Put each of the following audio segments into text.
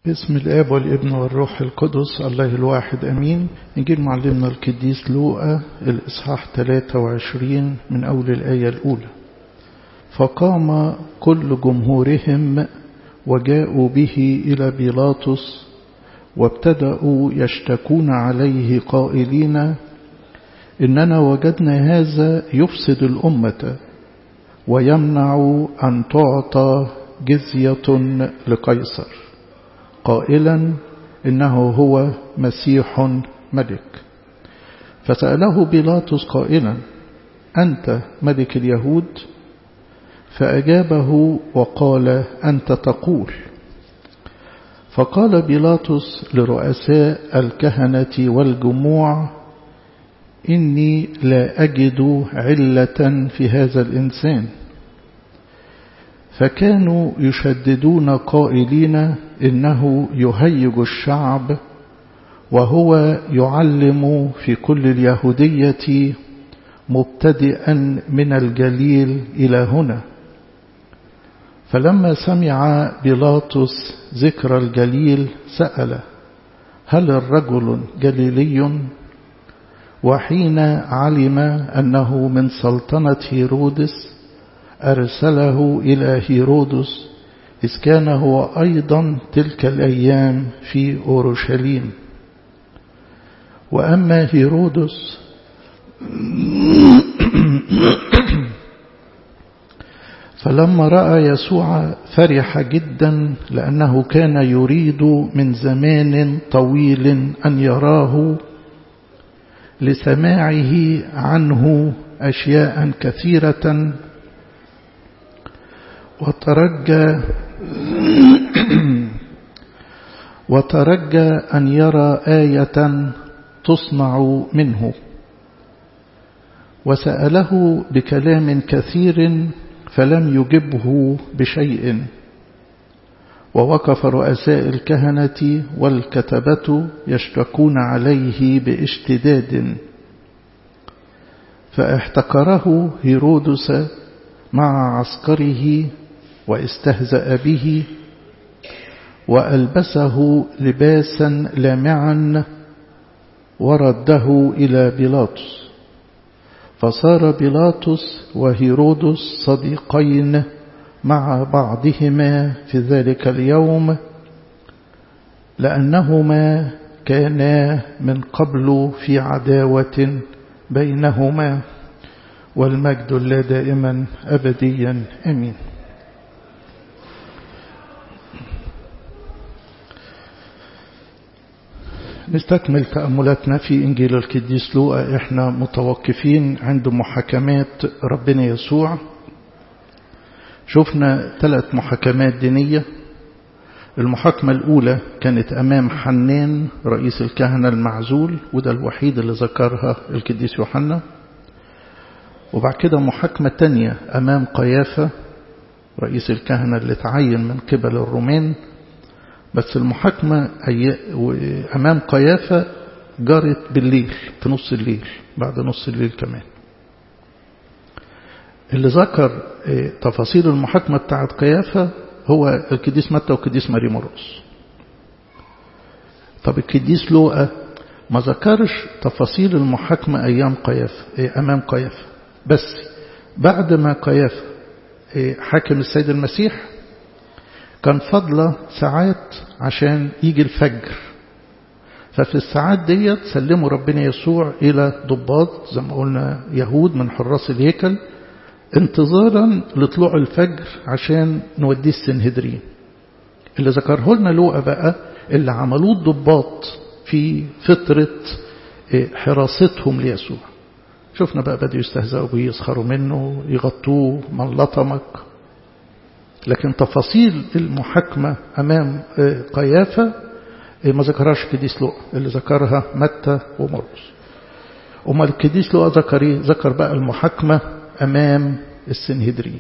باسم الآب والابن والروح القدس الله الواحد أمين نجيب معلمنا القديس لوقا الإصحاح 23 من أول الآية الأولى فقام كل جمهورهم وجاءوا به إلى بيلاطس وابتدأوا يشتكون عليه قائلين إننا وجدنا هذا يفسد الأمة ويمنع أن تعطى جزية لقيصر قائلا إنه هو مسيح ملك فسأله بيلاطس قائلا أنت ملك اليهود فأجابه وقال أنت تقول فقال بيلاطس لرؤساء الكهنة والجموع إني لا أجد علة في هذا الإنسان فكانوا يشددون قائلين إنه يهيج الشعب وهو يعلم في كل اليهودية مبتدئا من الجليل إلى هنا فلما سمع بيلاطس ذكر الجليل سأل هل الرجل جليلي وحين علم أنه من سلطنة هيرودس أرسله إلى هيرودس إذ كان هو أيضا تلك الأيام في أورشليم وأما هيرودس فلما رأى يسوع فرح جدا لأنه كان يريد من زمان طويل أن يراه لسماعه عنه أشياء كثيرة وترجى وترجى أن يرى آية تصنع منه وسأله بكلام كثير فلم يجبه بشيء ووقف رؤساء الكهنة والكتبة يشتكون عليه باشتداد فاحتقره هيرودس مع عسكره واستهزأ به وألبسه لباسا لامعا ورده إلى بيلاطس فصار بيلاطس وهيرودس صديقين مع بعضهما في ذلك اليوم لأنهما كانا من قبل في عداوة بينهما والمجد لا دائما أبديا أمين نستكمل تأملاتنا في إنجيل القديس لوقا إحنا متوقفين عند محاكمات ربنا يسوع شفنا ثلاث محاكمات دينية المحاكمة الأولى كانت أمام حنان رئيس الكهنة المعزول وده الوحيد اللي ذكرها القديس يوحنا وبعد كده محاكمة تانية أمام قيافة رئيس الكهنة اللي تعين من قبل الرومان بس المحاكمة أمام قيافة جرت بالليل في نص الليل بعد نص الليل كمان اللي ذكر تفاصيل المحاكمة بتاعت قيافة هو القديس متى والقديس ماري مرقس طب القديس لوقا ما ذكرش تفاصيل المحاكمة أيام قيافة أمام قيافة بس بعد ما قيافة حاكم السيد المسيح كان فضلة ساعات عشان يجي الفجر ففي الساعات ديت سلموا ربنا يسوع إلى ضباط زي ما قلنا يهود من حراس الهيكل انتظارا لطلوع الفجر عشان نوديه السنهدرين اللي ذكره لنا لوقا بقى اللي عملوه الضباط في فترة حراستهم ليسوع شفنا بقى بدأوا يستهزئوا به يسخروا منه يغطوه من لطمك لكن تفاصيل المحاكمة أمام قيافة ما ذكرهاش القديس لوقا اللي ذكرها متى ومرقس أما القديس لوقا ذكر إيه؟ ذكر بقى المحاكمة أمام السنهدرين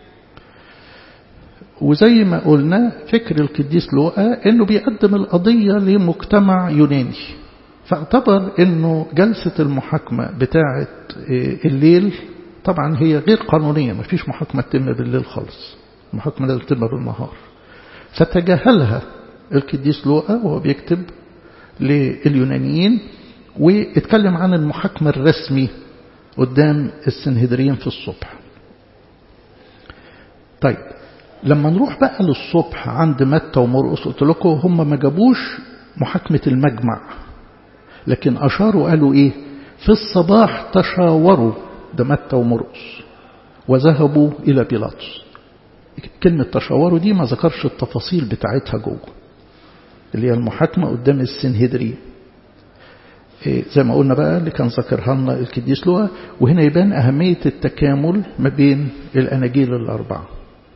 وزي ما قلنا فكر القديس لوقا انه بيقدم القضية لمجتمع يوناني فاعتبر انه جلسة المحاكمة بتاعة الليل طبعا هي غير قانونية ما فيش محاكمة تتم بالليل خالص المحاكمة لازم تتم بالنهار فتجاهلها القديس لوقا وهو بيكتب لليونانيين واتكلم عن المحاكمة الرسمي قدام السنهدرين في الصبح طيب لما نروح بقى للصبح عند متى ومرقس قلت لكم هم ما جابوش محاكمة المجمع لكن أشاروا قالوا إيه في الصباح تشاوروا ده متى ومرقس وذهبوا إلى بيلاطس كلمة تشاوروا دي ما ذكرش التفاصيل بتاعتها جوه اللي هي المحاكمة قدام السنهدرين إيه زي ما قلنا بقى اللي كان ذكرها لنا القديس لوقا وهنا يبان أهمية التكامل ما بين الأناجيل الأربعة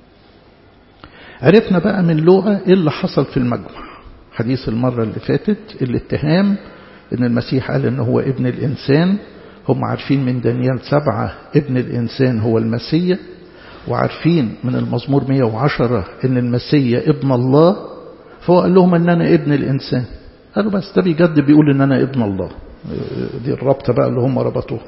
عرفنا بقى من لوقا إيه اللي حصل في المجمع حديث المرة اللي فاتت الاتهام إن المسيح قال إن هو ابن الإنسان هم عارفين من دانيال سبعة ابن الإنسان هو المسيح وعارفين من المزمور 110 إن المسيح ابن الله فهو قال لهم إن أنا ابن الإنسان قالوا بس ده بجد بيقول إن أنا ابن الله دي الرابطة بقى اللي هم ربطوها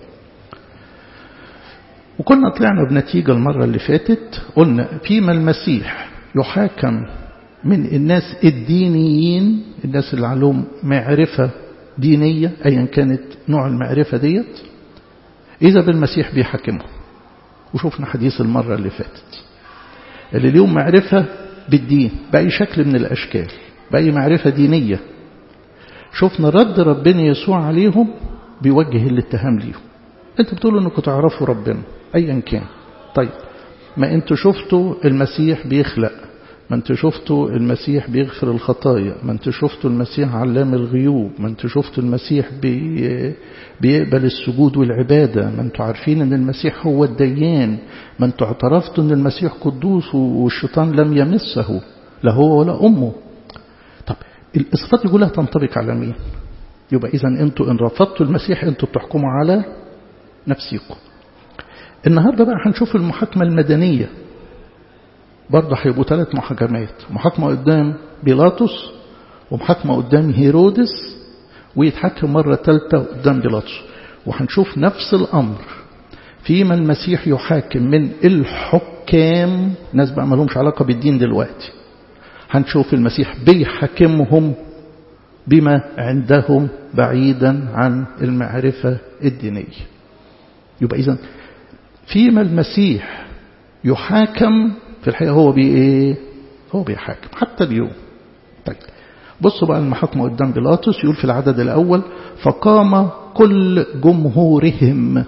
وكنا طلعنا بنتيجة المرة اللي فاتت قلنا فيما المسيح يحاكم من الناس الدينيين الناس اللي عليهم معرفة دينية أيا كانت نوع المعرفة ديت إذا بالمسيح بيحاكمه وشوفنا حديث المرة اللي فاتت اللي ليهم معرفة بالدين بأي شكل من الأشكال بأي معرفة دينية شفنا رد ربنا يسوع عليهم بيوجه الاتهام ليهم انت بتقولوا انكم تعرفوا ربنا ايا كان طيب ما انتوا شفتوا المسيح بيخلق ما انتوا شفتوا المسيح بيغفر الخطايا ما انتوا شفتوا المسيح علام الغيوب ما انتوا شفتوا المسيح بي بيقبل السجود والعبادة ما انتوا عارفين ان المسيح هو الديان ما انتوا اعترفتوا ان المسيح قدوس والشيطان لم يمسه لا هو ولا أمه طب الصفات دي كلها تنطبق على مين يبقى إذا أنتوا إن رفضتوا المسيح أنتوا بتحكموا على نفسكم النهاردة بقى هنشوف المحاكمة المدنية برضه هيبقوا ثلاث محاكمات محاكمة قدام بيلاطس ومحاكمة قدام هيرودس ويتحكم مرة ثالثة قدام بيلاطس وهنشوف نفس الأمر فيما المسيح يحاكم من الحكام ناس بقى ما لهمش علاقة بالدين دلوقتي هنشوف المسيح بيحكمهم بما عندهم بعيدا عن المعرفة الدينية يبقى إذن فيما المسيح يحاكم في الحقيقة هو بي إيه هو بيحاكم حتى اليوم طيب بصوا بقى المحاكمة قدام بيلاطس يقول في العدد الأول فقام كل جمهورهم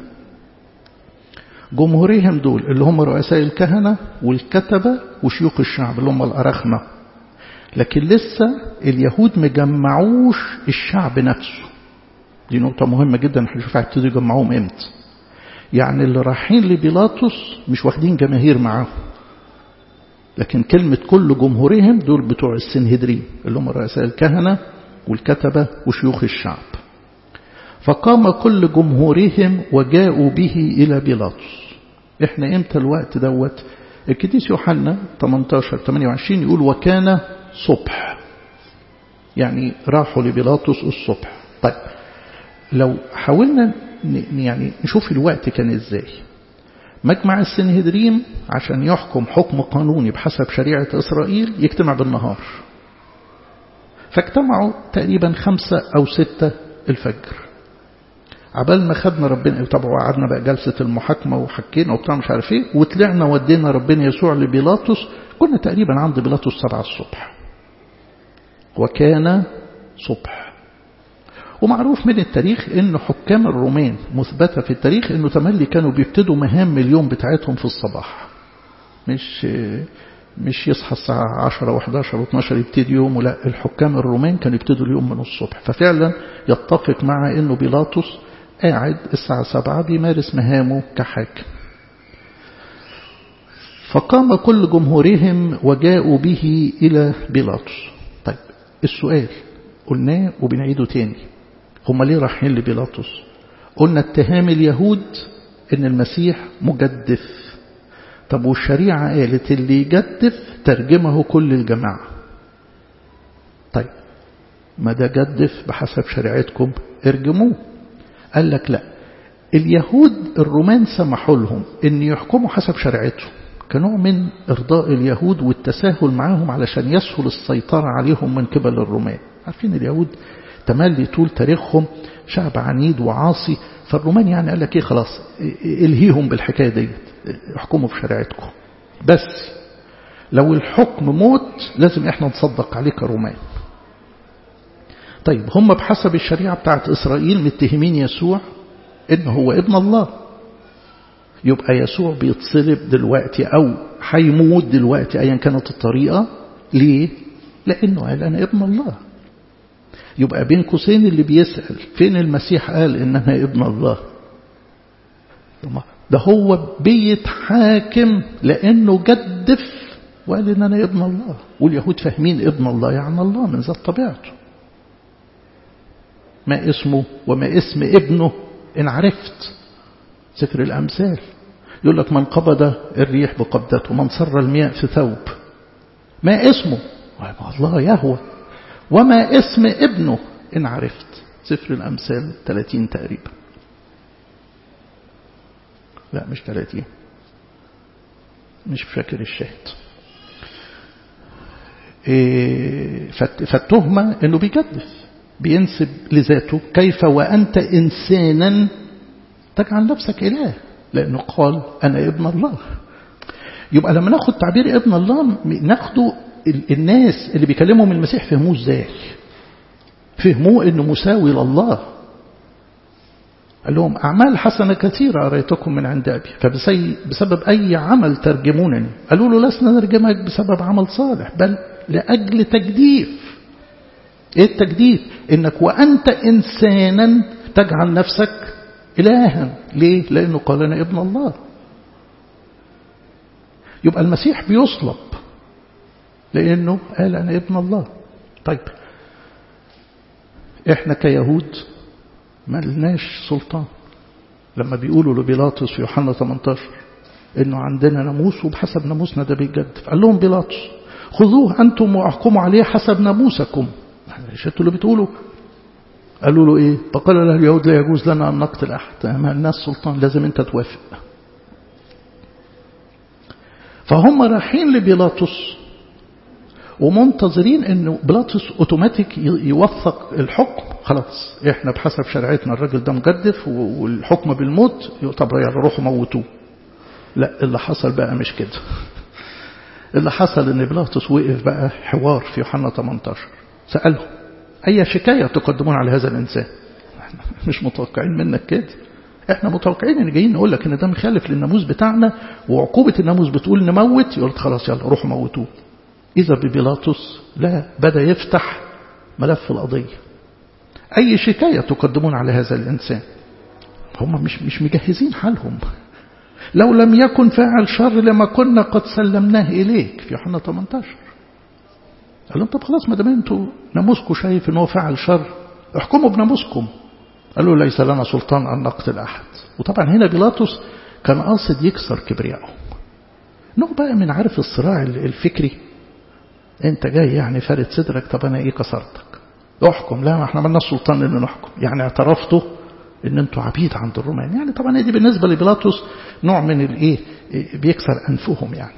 جمهورهم دول اللي هم رؤساء الكهنة والكتبة وشيوخ الشعب اللي هم الأرخنة لكن لسه اليهود مجمعوش الشعب نفسه دي نقطة مهمة جدا هنشوف هيبتدوا يجمعوهم امتى يعني اللي رايحين لبيلاطس مش واخدين جماهير معاهم لكن كلمة كل جمهورهم دول بتوع السنهدرين اللي هم رؤساء الكهنة والكتبة وشيوخ الشعب فقام كل جمهورهم وجاءوا به إلى بيلاطس احنا امتى الوقت دوت الكديس يوحنا 18 28 يقول وكان صبح يعني راحوا لبيلاطس الصبح طيب لو حاولنا يعني نشوف الوقت كان ازاي مجمع السنهدريم عشان يحكم حكم قانوني بحسب شريعة إسرائيل يجتمع بالنهار فاجتمعوا تقريبا خمسة أو ستة الفجر عبال ما خدنا ربنا طبعا قعدنا بقى جلسة المحاكمة وحكينا وبتاع مش عارف ايه وطلعنا ودينا ربنا يسوع لبيلاطس كنا تقريبا عند بيلاطس سبعة الصبح وكان صبح ومعروف من التاريخ ان حكام الرومان مثبتة في التاريخ انه تملي كانوا بيبتدوا مهام اليوم بتاعتهم في الصباح مش مش يصحى الساعة 10 و11 و12 يبتدي يومه لا الحكام الرومان كانوا يبتدوا اليوم من الصبح ففعلا يتفق مع انه بيلاطس قاعد الساعة 7 بيمارس مهامه كحاكم فقام كل جمهورهم وجاءوا به إلى بيلاطس طيب السؤال قلناه وبنعيده تاني هم ليه رايحين لبيلاطس قلنا اتهام اليهود ان المسيح مجدف طب والشريعة قالت اللي يجدف ترجمه كل الجماعة طيب ما ده جدف بحسب شريعتكم ارجموه قال لك لا اليهود الرومان سمحوا لهم ان يحكموا حسب شريعتهم كنوع من إرضاء اليهود والتساهل معهم علشان يسهل السيطرة عليهم من قبل الرومان عارفين اليهود تملي طول تاريخهم شعب عنيد وعاصي فالرومان يعني قال لك ايه خلاص الهيهم بالحكاية ديت احكموا في شريعتكم بس لو الحكم موت لازم احنا نصدق عليه كرومان طيب هم بحسب الشريعة بتاعت إسرائيل متهمين يسوع إن هو ابن الله يبقى يسوع بيتصلب دلوقتي أو هيموت دلوقتي أيا كانت الطريقة ليه؟ لأنه قال أنا ابن الله يبقى بين قوسين اللي بيسأل فين المسيح قال إن أنا ابن الله ده هو بيتحاكم لأنه جدف وقال إن أنا ابن الله واليهود فاهمين ابن الله يعني الله من ذات طبيعته ما اسمه وما اسم ابنه إن عرفت ذكر الأمثال يقول لك من قبض الريح بقبضته من صر المياه في ثوب ما اسمه الله يهوى وما اسم ابنه إن عرفت سفر الأمثال 30 تقريبا لا مش 30 مش فاكر الشاهد إيه فالتهمة انه بيجدف بينسب لذاته كيف وأنت إنسانا تجعل نفسك إله لأنه قال أنا ابن الله يبقى لما ناخد تعبير ابن الله ناخده الناس اللي بيكلمهم المسيح فهموه ازاي فهموه انه مساوي لله قال لهم أعمال حسنة كثيرة أريتكم من عند أبي فبسبب أي عمل ترجمونني قالوا له لسنا نرجمك بسبب عمل صالح بل لأجل تجديف إيه التجديف إنك وأنت إنسانا تجعل نفسك إلها ليه لأنه قال أنا ابن الله يبقى المسيح بيصلب لأنه قال أنا ابن الله طيب إحنا كيهود ما لناش سلطان لما بيقولوا لبيلاطس في يوحنا 18 إنه عندنا ناموس وبحسب ناموسنا ده بيتجدف قال لهم بيلاطس خذوه أنتم واحكموا عليه حسب ناموسكم مش انتوا اللي بتقولوا قالوا له ايه فقال له اليهود لا يجوز لنا ان نقتل احد ما الناس سلطان لازم انت توافق فهم رايحين لبيلاطس ومنتظرين انه بيلاطس اوتوماتيك يوثق الحكم خلاص احنا بحسب شريعتنا الراجل ده مجدف والحكم بالموت طب يلا روحوا موتوه لا اللي حصل بقى مش كده اللي حصل ان بيلاطس وقف بقى حوار في يوحنا 18 سألهم أي شكاية تقدمون على هذا الإنسان مش متوقعين منك كده احنا متوقعين ان جايين نقول لك ان ده مخالف للناموس بتاعنا وعقوبة الناموس بتقول نموت يقول خلاص يلا روحوا موتوه إذا ببيلاطس لا بدأ يفتح ملف القضية أي شكاية تقدمون على هذا الإنسان هم مش مش مجهزين حالهم لو لم يكن فاعل شر لما كنا قد سلمناه إليك في يوحنا 18 قال لهم طب خلاص ما دام انتوا ناموسكم شايف ان هو فعل شر احكموا بناموسكم قالوا ليس لنا سلطان ان نقتل احد وطبعا هنا بيلاطس كان قاصد يكسر كبريائهم نوع بقى من عارف الصراع الفكري انت جاي يعني فارد صدرك طب انا ايه كسرتك احكم لا ما احنا مالناش سلطان ان نحكم يعني اعترفتوا ان انتوا عبيد عند الرومان يعني طبعا دي بالنسبه لبيلاطس نوع من الايه بيكسر انفهم يعني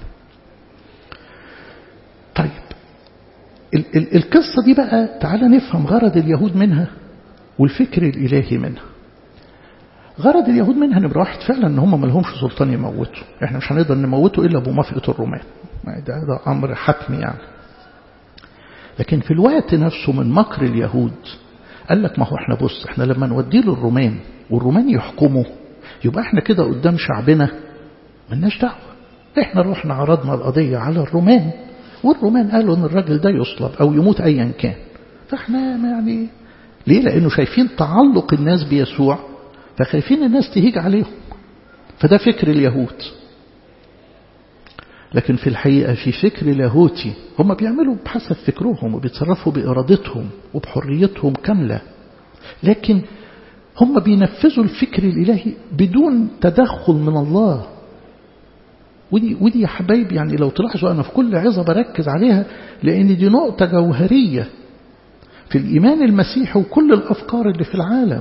طيب ال ال القصة دي بقى تعالى نفهم غرض اليهود منها والفكر الإلهي منها غرض اليهود منها نمرة واحد فعلا ان هم ما لهمش سلطان يموتوا احنا مش هنقدر نموته الا بموافقة الرومان ده, ده امر حتمي يعني لكن في الوقت نفسه من مكر اليهود قال لك ما هو احنا بص احنا لما نوديه للرومان والرومان يحكموا يبقى احنا كده قدام شعبنا ملناش دعوه احنا رحنا عرضنا القضيه على الرومان والرومان قالوا ان الراجل ده يصلب او يموت ايا كان فاحنا يعني ليه لانه شايفين تعلق الناس بيسوع فخايفين الناس تهيج عليهم فده فكر اليهود لكن في الحقيقة في فكر لاهوتي هم بيعملوا بحسب فكرهم وبيتصرفوا بإرادتهم وبحريتهم كاملة لكن هم بينفذوا الفكر الإلهي بدون تدخل من الله ودي, ودي يا حبايبي يعني لو تلاحظوا أنا في كل عظة بركز عليها لأن دي نقطة جوهرية في الإيمان المسيحي وكل الأفكار اللي في العالم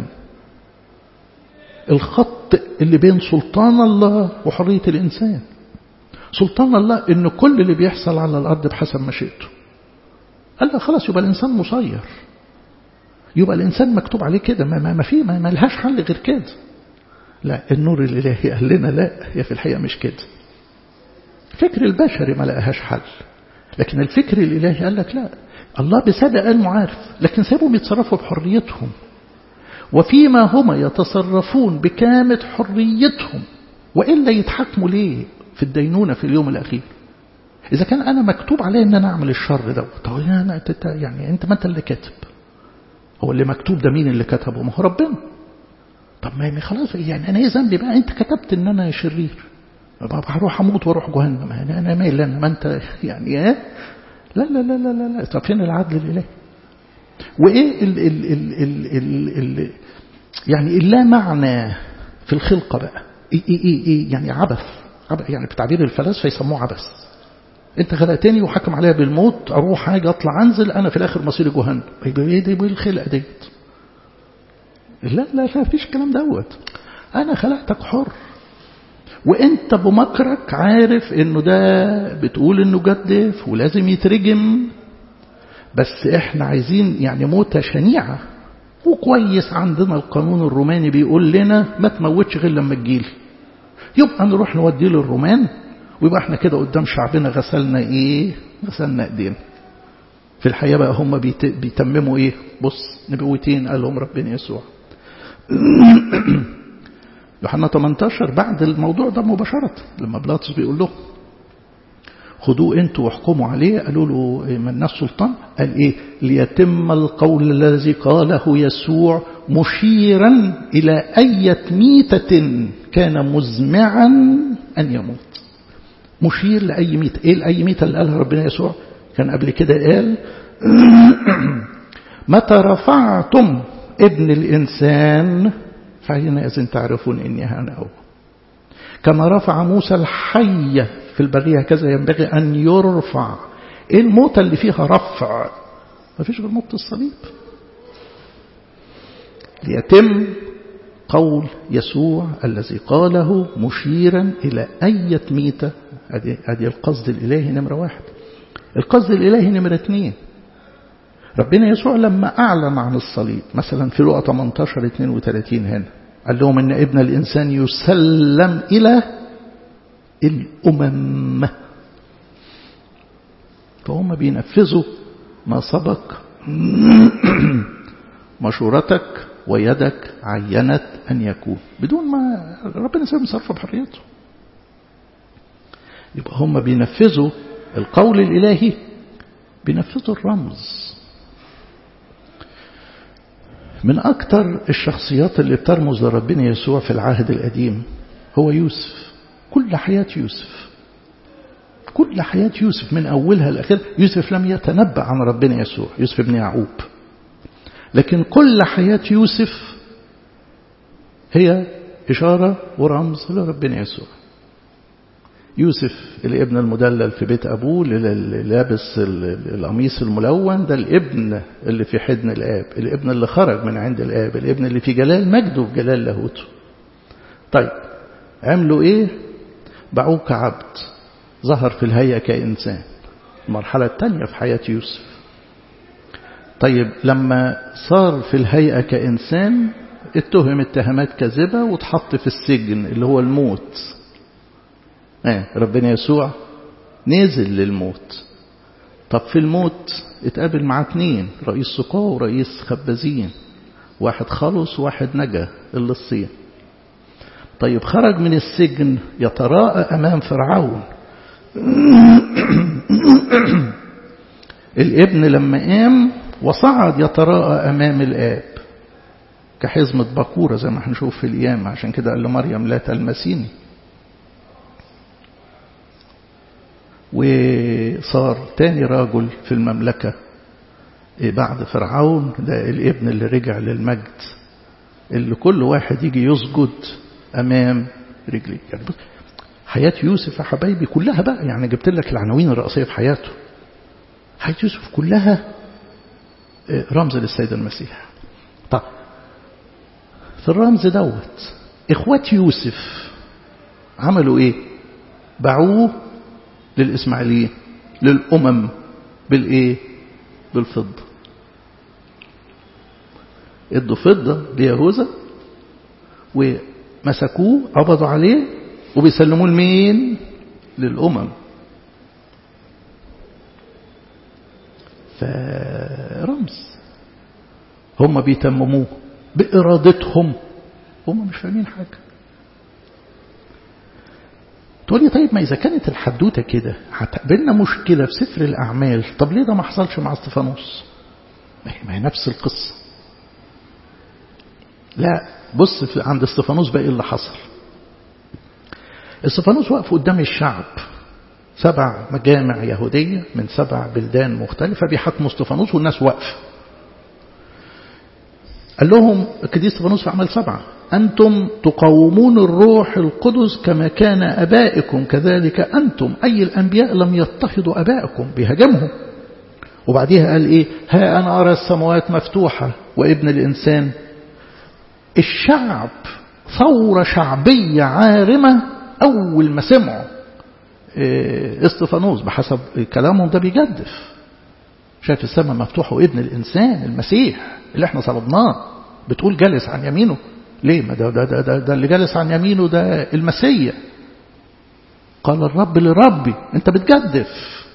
الخط اللي بين سلطان الله وحرية الإنسان سلطان الله ان كل اللي بيحصل على الارض بحسب مشيئته قال له خلاص يبقى الانسان مسير يبقى الانسان مكتوب عليه كده ما, ما, ما في ما, ما لهاش حل غير كده لا النور الالهي قال لنا لا هي في الحقيقه مش كده الفكر البشري ما لقاهاش حل لكن الفكر الالهي قال لك لا الله بسبق انه عارف لكن سيبهم يتصرفوا بحريتهم وفيما هما يتصرفون بكامل حريتهم وإلا يتحكموا ليه في الدينونة في اليوم الأخير إذا كان أنا مكتوب علي أن أنا أعمل الشر ده طب أنا يعني أنت ما أنت اللي كاتب هو اللي مكتوب ده مين اللي كتبه ما هو ربنا طب ما خلاص يعني أنا إيه ذنبي بقى أنت كتبت أن أنا شرير هروح أموت وأروح جهنم أنا أنا مال أنا ما أنت يعني إيه لا لا لا لا لا, لا. طب فين العدل الإلهي وإيه ال ال ال ال ال ال يعني اللا معنى في الخلقة بقى إيه إيه إيه, إيه يعني عبث يعني بتعبير الفلاسفة يسموه عبث انت خلقتني وحكم عليها بالموت اروح حاجة اطلع انزل انا في الاخر مصيري جهنم ايه دي بالخلقة ديت لا لا لا فيش الكلام دوت انا خلقتك حر وانت بمكرك عارف انه ده بتقول انه جدف ولازم يترجم بس احنا عايزين يعني موتة شنيعة وكويس عندنا القانون الروماني بيقول لنا ما تموتش غير لما تجيلي يبقى نروح نوديه للرومان ويبقى احنا كده قدام شعبنا غسلنا ايه غسلنا ايدينا في الحقيقة بقى هم بيت... بيتمموا ايه بص نبوتين قالهم ربنا يسوع يوحنا 18 بعد الموضوع ده مباشرة لما بلاطس بيقول له خدوه انتوا واحكموا عليه قالوا له من الناس سلطان قال ايه ليتم القول الذي قاله يسوع مشيرا الى اية ميتة كان مزمعا ان يموت مشير لأي ميتة ايه لأي ميتة اللي قالها ربنا يسوع كان قبل كده قال متى رفعتم ابن الإنسان فحينئذ تعرفون إني أنا هو كما رفع موسى الحية في البرية هكذا ينبغي أن يرفع إيه الموتة اللي فيها رفع ما فيش غير موت الصليب ليتم قول يسوع الذي قاله مشيرا إلى أية ميتة هذه القصد الإلهي نمرة واحد القصد الإلهي نمرة اثنين ربنا يسوع لما أعلن عن الصليب مثلا في لقى 18 32 هنا قال لهم إن ابن الإنسان يسلم إلى الأمم فهم بينفذوا ما سبق مشورتك ويدك عينت أن يكون بدون ما ربنا سيبهم صرفه بحريته يبقى هم بينفذوا القول الإلهي بينفذوا الرمز من أكثر الشخصيات اللي بترمز لربنا يسوع في العهد القديم هو يوسف كل حياة يوسف كل حياة يوسف من أولها لآخرها يوسف لم يتنبأ عن ربنا يسوع يوسف ابن يعقوب لكن كل حياة يوسف هي إشارة ورمز لربنا يسوع يوسف الابن المدلل في بيت أبوه اللي لابس القميص الملون ده الابن اللي في حضن الآب الابن اللي خرج من عند الآب الابن اللي في جلال مجده وفي جلال لاهوته طيب عملوا ايه باعوه كعبد ظهر في الهيئة كإنسان المرحلة الثانية في حياة يوسف طيب لما صار في الهيئة كإنسان اتهم اتهامات كاذبة واتحط في السجن اللي هو الموت آه ربنا يسوع نزل للموت طب في الموت اتقابل مع اتنين رئيس سقاة ورئيس خبازين واحد خلص وواحد نجا اللصين طيب خرج من السجن يتراءى أمام فرعون الابن لما قام وصعد يتراءى أمام الآب كحزمة بكورة زي ما هنشوف في الأيام عشان كده قال لمريم لا تلمسيني وصار تاني راجل في المملكة بعد فرعون ده الابن اللي رجع للمجد اللي كل واحد يجي يسجد أمام رجليه يعني حياة يوسف يا حبايبي كلها بقى يعني جبت لك العناوين الرئيسية في حياته حياة يوسف كلها رمز للسيد المسيح طب في الرمز دوت إخوات يوسف عملوا إيه باعوه للإسماعيليين للأمم بالإيه بالفضة ادوا فضة ليهوذا ومسكوه قبضوا عليه وبيسلموه لمين للأمم فرمز هم بيتمموه بإرادتهم هم مش فاهمين حاجة تقول لي طيب ما إذا كانت الحدوتة كده هتقابلنا مشكلة في سفر الأعمال طب ليه ده ما حصلش مع استفانوس ما هي نفس القصة لا بص في عند استفانوس بقى ايه اللي حصل استفانوس وقف قدام الشعب سبع مجامع يهودية من سبع بلدان مختلفة بيحكموا استفانوس والناس واقفة قال لهم القديس استفانوس في أعمال سبعة أنتم تقاومون الروح القدس كما كان أبائكم كذلك أنتم أي الأنبياء لم يضطهدوا أبائكم بيهاجمهم وبعديها قال إيه ها أنا أرى السماوات مفتوحة وابن الإنسان الشعب ثورة شعبية عارمة أول ما سمعوا استفانوس بحسب كلامهم ده بيجدف شايف السماء مفتوحة وابن الإنسان المسيح اللي احنا طلبناه بتقول جالس عن يمينه ليه ما ده, ده, ده, ده, ده اللي جالس عن يمينه ده المسيح قال الرب لربي انت بتجدف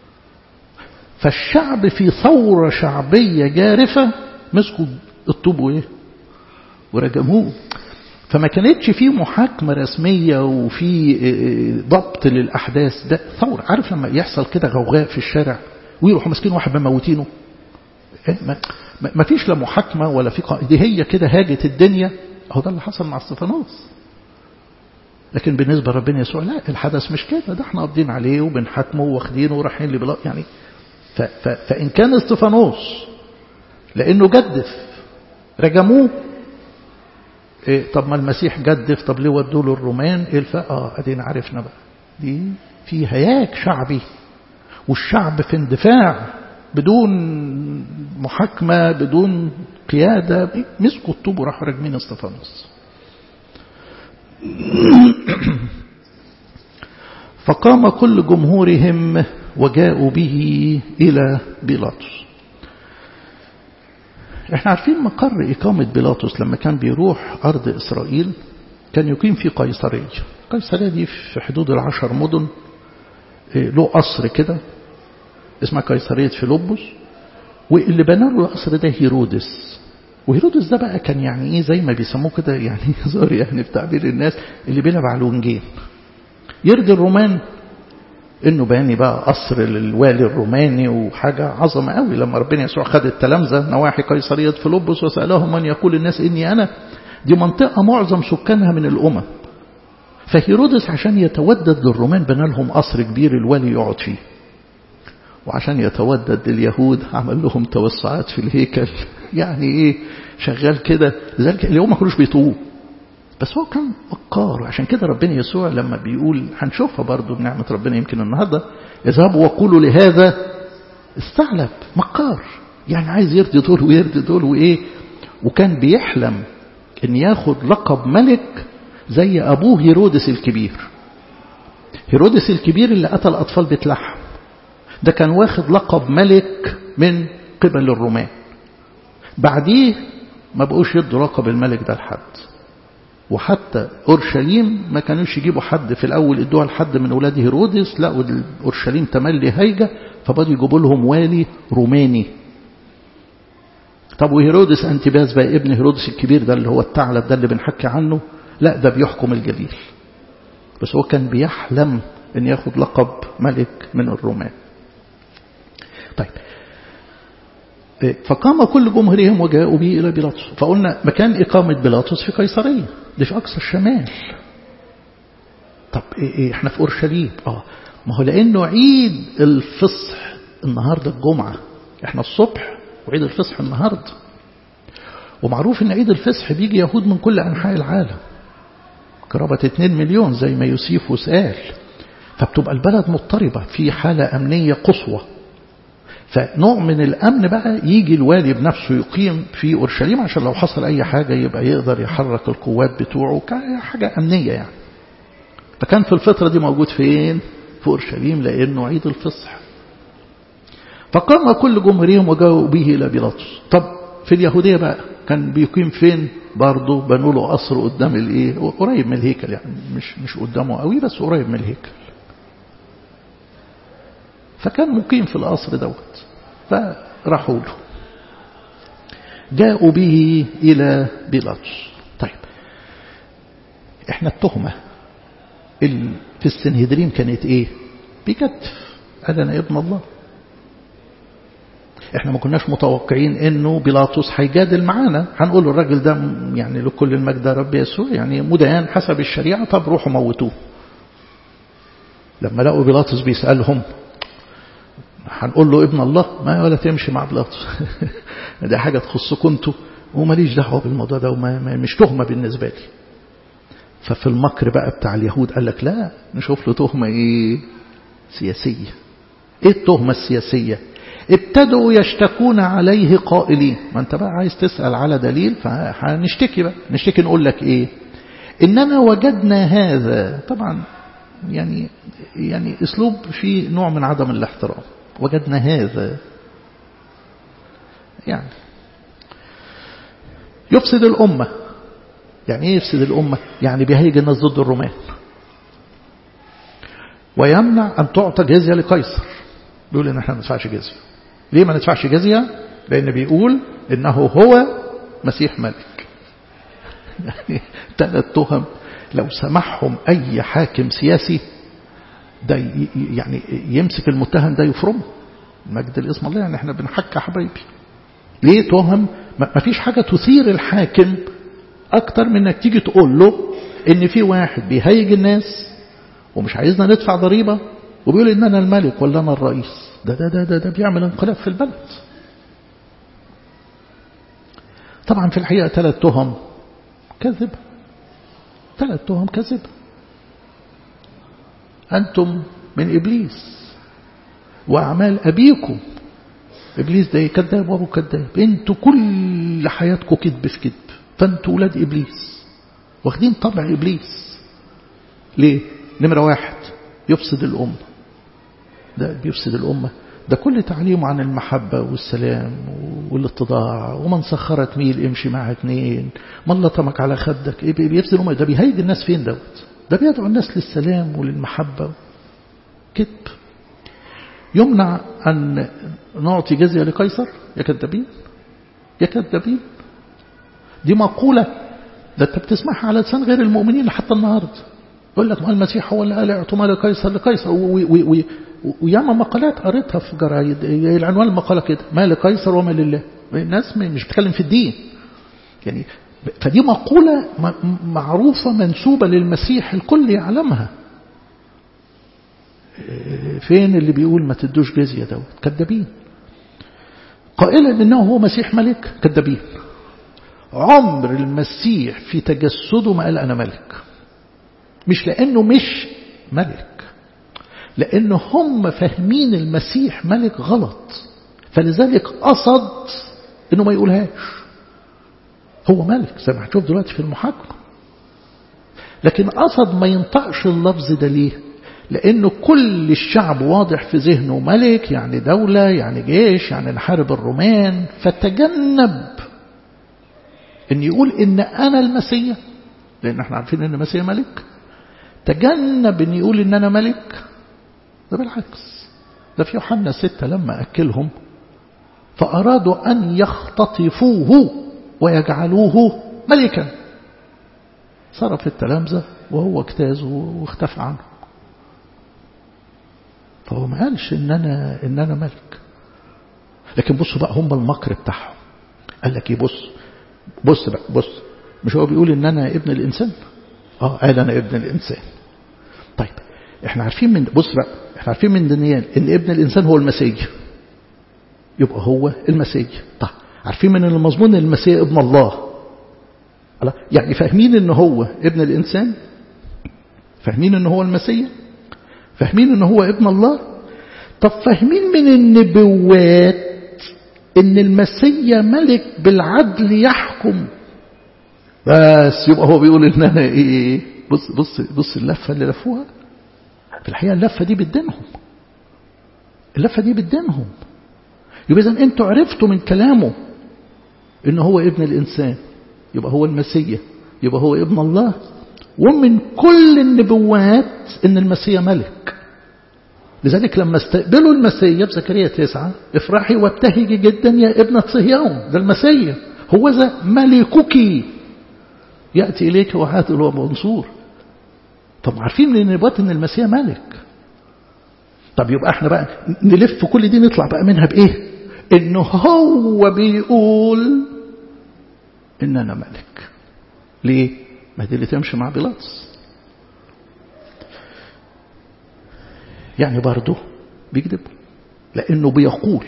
فالشعب في ثورة شعبية جارفة مسكوا الطوب وايه ورجموه فما كانتش في محاكمة رسمية وفي ضبط للأحداث ده ثورة عارف لما يحصل كده غوغاء في الشارع ويروحوا ماسكين واحد مموتينه ما فيش لا محاكمة ولا في دي هي كده هاجت الدنيا اهو ده اللي حصل مع استفانوس لكن بالنسبة لربنا يسوع لا الحدث مش كده ده احنا قابضين عليه وبنحاكمه واخدينه ورايحين لبلا يعني ف ف فإن كان استفانوس لأنه جدف رجموه إيه طب ما المسيح جدف طب ليه ودوا له الرومان ايه الفرق اه ادينا عرفنا بقى دي في هياج شعبي والشعب في اندفاع بدون محاكمة بدون قيادة مسكوا الطوب وراحوا راجمين استفانوس فقام كل جمهورهم وجاءوا به إلى بيلاطس احنا عارفين مقر إقامة بيلاطس لما كان بيروح أرض إسرائيل كان يقيم في قيصرية قيصرية دي في حدود العشر مدن له قصر كده اسمها قيصرية فيلبس واللي بنى له القصر ده هيرودس وهيرودس ده بقى كان يعني ايه زي ما بيسموه كده يعني هزار يعني في تعبير الناس اللي بيلعب على الونجين يرضي الرومان انه باني بقى قصر للوالي الروماني وحاجة عظمة قوي لما ربنا يسوع خد التلامذة نواحي قيصرية فيلبس وسألهم من يقول الناس اني انا دي منطقة معظم سكانها من الامم فهيرودس عشان يتودد للرومان بنى لهم قصر كبير الوالي يقعد فيه وعشان يتودد لليهود عمل لهم توسعات في الهيكل يعني ايه شغال كده لذلك اليوم ما كانوش بيطوه بس هو كان مكار عشان كده ربنا يسوع لما بيقول هنشوفها برضو بنعمة ربنا يمكن النهاردة اذهبوا وقولوا لهذا استعلب مكار يعني عايز يرضي دول ويرضي دول وايه وكان بيحلم ان ياخد لقب ملك زي ابوه هيرودس الكبير هيرودس الكبير اللي قتل اطفال بيت لحم ده كان واخد لقب ملك من قبل الرومان بعديه ما بقوش يدوا لقب الملك ده لحد وحتى أورشليم ما كانوش يجيبوا حد في الأول ادوها لحد من أولاد هيرودس لا أورشليم تملي هيجة فبدوا يجيبوا لهم والي روماني طب وهيرودس أنتباس بقى ابن هيرودس الكبير ده اللي هو الثعلب ده اللي بنحكي عنه لا ده بيحكم الجليل بس هو كان بيحلم ان ياخد لقب ملك من الرومان طيب فقام كل جمهورهم وجاءوا به إلى بيلاطس فقلنا مكان إقامة بيلاطس في قيصرية دي في أقصى الشمال طب إيه إيه احنا في أورشليم اه ما هو لأنه عيد الفصح النهاردة الجمعة احنا الصبح وعيد الفصح النهاردة ومعروف ان عيد الفصح بيجي يهود من كل أنحاء العالم قرابة 2 مليون زي ما يوسيفوس قال فبتبقى البلد مضطربة في حالة أمنية قصوى فنوع من الأمن بقى يجي الوالي بنفسه يقيم في أورشليم عشان لو حصل أي حاجة يبقى يقدر يحرك القوات بتوعه حاجة أمنية يعني فكان في الفترة دي موجود فين في في أورشليم لأنه عيد الفصح فقام كل جمهورهم وجاءوا به إلى بيلاطس طب في اليهودية بقى كان بيقيم فين برضه بنوا له قصر قدام الايه قريب من الهيكل يعني مش مش قدامه قوي بس قريب من الهيكل فكان مقيم في القصر دوت فراحوا له جاءوا به إلى بيلاطس طيب احنا التهمة في السنهدرين كانت ايه بكتف قال انا ابن الله احنا ما كناش متوقعين انه بيلاطس هيجادل معانا هنقول له الراجل ده يعني لكل المجد رب يسوع يعني مدان حسب الشريعة طب روحوا موتوه لما لقوا بيلاطس بيسألهم هنقول له ابن الله ما ولا تمشي مع بيلاطس ده حاجة تخصكم انتوا وماليش دعوة بالموضوع ده وما مش تهمة بالنسبة لي ففي المكر بقى بتاع اليهود قال لك لا نشوف له تهمة ايه سياسية ايه التهمة السياسية ابتدوا يشتكون عليه قائلين ما انت بقى عايز تسأل على دليل فهنشتكي بقى نشتكي نقول لك ايه اننا وجدنا هذا طبعا يعني يعني اسلوب فيه نوع من عدم الاحترام وجدنا هذا يعني يفسد الأمة يعني ايه يفسد الأمة يعني بيهيج الناس ضد الرومان ويمنع أن تعطى جزية لقيصر بيقول إن احنا ما ندفعش جزية ليه ما ندفعش جزية لأن بيقول إنه هو مسيح ملك يعني ثلاث تهم لو سمحهم أي حاكم سياسي ده يعني يمسك المتهم ده يفرمه مجد الاسم الله يعني احنا بنحكى حبايبي ليه تهم ما فيش حاجة تثير الحاكم أكتر من انك تيجي تقول له ان في واحد بيهيج الناس ومش عايزنا ندفع ضريبة وبيقول ان انا الملك ولا انا الرئيس ده ده ده ده, ده بيعمل انقلاب في البلد طبعا في الحقيقة ثلاث تهم كذب ثلاث تهم كذب أنتم من إبليس وأعمال أبيكم إبليس ده كذاب وأبو كذاب أنتوا كل حياتكم كذب في كذب فأنتوا ولاد إبليس واخدين طبع إبليس ليه؟ نمرة واحد يفسد الأمة ده بيفسد الأمة ده كل تعليمه عن المحبة والسلام والاتضاع ومن سخرت ميل امشي مع اتنين من لطمك على خدك ايه بيفسد الأمة ده بيهيج الناس فين دوت ده بيدعو الناس للسلام وللمحبة كذب يمنع أن نعطي جزية لقيصر يا كذابين يا كذابين دي مقولة ده انت بتسمعها على لسان غير المؤمنين لحتى النهاردة يقول لك ما المسيح هو اللي قال اعطوا مال قيصر لقيصر وياما مقالات قريتها في جرايد العنوان المقالة كده ما لقيصر وما لله الناس مش بتتكلم في الدين يعني فدي مقولة معروفة منسوبة للمسيح الكل يعلمها فين اللي بيقول ما تدوش جزية دوت كذابين قائلا انه هو مسيح ملك كذابين عمر المسيح في تجسده ما قال انا ملك مش لانه مش ملك لانه هم فاهمين المسيح ملك غلط فلذلك قصد انه ما يقولهاش هو ملك زي ما هتشوف دلوقتي في المحاكمة لكن قصد ما ينطقش اللفظ ده ليه لأنه كل الشعب واضح في ذهنه ملك يعني دولة يعني جيش يعني نحارب الرومان فتجنب ان يقول ان انا المسيح لان احنا عارفين ان المسيح ملك تجنب ان يقول ان انا ملك ده بالعكس ده في يوحنا ستة لما أكلهم فأرادوا أن يختطفوه ويجعلوه ملكا صرف التلامذة وهو اجتاز واختفى عنه فهو ما قالش إن أنا, إن أنا ملك لكن بصوا بقى هم المكر بتاعهم قال لك ايه بص بص بقى بص مش هو بيقول ان انا ابن الانسان اه قال انا ابن الانسان طيب احنا عارفين من بص بقى احنا عارفين من دنيان ان ابن الانسان هو المسيح يبقى هو المسيح طيب عارفين من المضمون المسيح ابن الله يعني فاهمين ان هو ابن الانسان فاهمين ان هو المسيح فاهمين ان هو ابن الله طب فاهمين من النبوات ان المسيا ملك بالعدل يحكم بس يبقى هو بيقول ان انا ايه بص بص بص اللفه اللي لفوها في الحقيقة اللفة دي بتدينهم اللفة دي بتدينهم يبقى إذا أنتوا عرفتوا من كلامه إن هو ابن الإنسان يبقى هو المسيح يبقى هو ابن الله ومن كل النبوات إن المسيح ملك لذلك لما استقبلوا المسيح في زكريا تسعة افرحي وابتهجي جدا يا ابنة صهيون ده المسيح هو ذا ملكك يأتي إليك وعادل ومنصور طب عارفين من النبوات ان المسيح ملك طب يبقى احنا بقى نلف كل دي نطلع بقى منها بايه ان هو بيقول ان انا ملك ليه ما دي اللي تمشي مع بيلاطس يعني برضه بيكذب لانه بيقول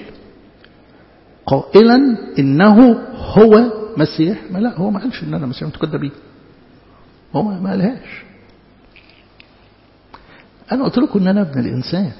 قائلا انه هو مسيح ما لا هو ما قالش ان انا مسيح انتوا كدابين هو ما قالهاش أنا قلت لكم أن أنا ابن الإنسان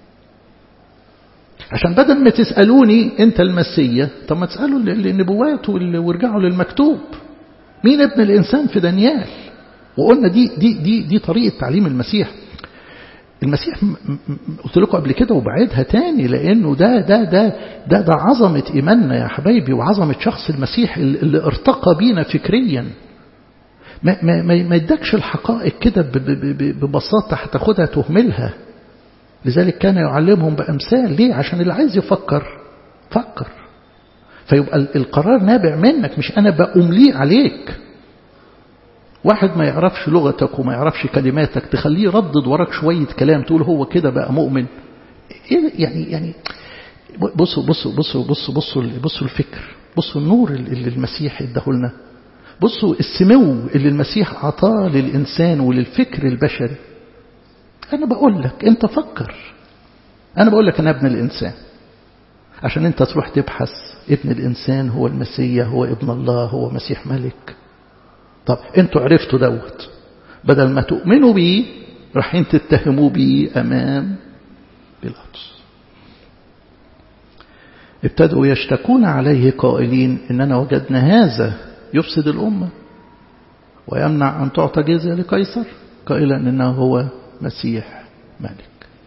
عشان بدل ما تسألوني أنت المسية طب ما تسألوا النبوات وارجعوا للمكتوب مين ابن الإنسان في دانيال وقلنا دي, دي, دي, دي طريقة تعليم المسيح المسيح قلت لكم قبل كده وبعيدها تاني لأنه ده ده ده ده ده عظمة إيماننا يا حبايبي وعظمة شخص المسيح اللي ارتقى بينا فكريا ما, ما, ما يدكش الحقائق كده ببساطة هتاخدها تهملها لذلك كان يعلمهم بأمثال ليه عشان اللي عايز يفكر فكر فيبقى القرار نابع منك مش أنا بأمليه عليك واحد ما يعرفش لغتك وما يعرفش كلماتك تخليه يردد وراك شوية كلام تقول هو كده بقى مؤمن يعني يعني بصوا بصوا بصوا بصوا بصوا بصوا الفكر بصوا النور اللي المسيح اداهولنا بصوا السمو اللي المسيح عطاه للإنسان وللفكر البشري أنا بقول لك أنت فكر أنا بقول لك أنا ابن الإنسان عشان أنت تروح تبحث ابن الإنسان هو المسيح هو ابن الله هو مسيح ملك طب أنتوا عرفتوا دوت بدل ما تؤمنوا بيه رايحين تتهموا بيه أمام بيلاطس ابتدوا يشتكون عليه قائلين إننا وجدنا هذا يفسد الأمة ويمنع أن تعطى جزية لقيصر قائلا إنه هو مسيح ملك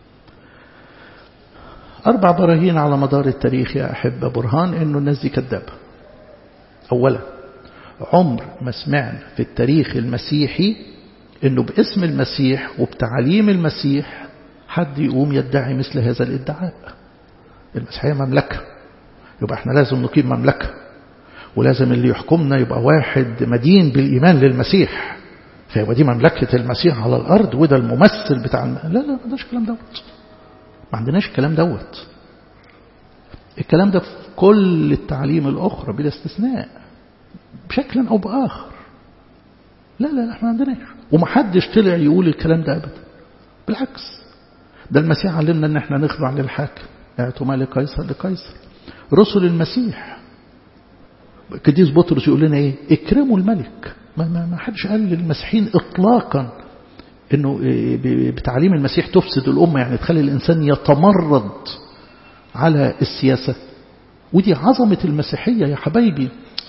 أربع براهين على مدار التاريخ يا أحبة برهان إنه الناس دي كذابة أولا عمر ما سمعنا في التاريخ المسيحي إنه باسم المسيح وبتعليم المسيح حد يقوم يدعي مثل هذا الادعاء المسيحية مملكة يبقى احنا لازم نقيم مملكة ولازم اللي يحكمنا يبقى واحد مدين بالإيمان للمسيح فيبقى دي مملكة المسيح على الأرض وده الممثل بتاع الم... لا لا ما عندناش الكلام دوت ما عندناش الكلام دوت الكلام ده في كل التعليم الأخرى بلا استثناء بشكل أو بآخر لا لا احنا ما عندناش ومحدش طلع يقول الكلام ده أبدا بالعكس ده المسيح علمنا ان احنا نخضع للحاكم اعطوا ما لقيصر لقيصر رسل المسيح قديس بطرس يقول لنا ايه اكرموا الملك ما, ما, ما حدش قال للمسيحيين اطلاقا انه بتعليم المسيح تفسد الامه يعني تخلي الانسان يتمرد على السياسه ودي عظمه المسيحيه يا حبايبي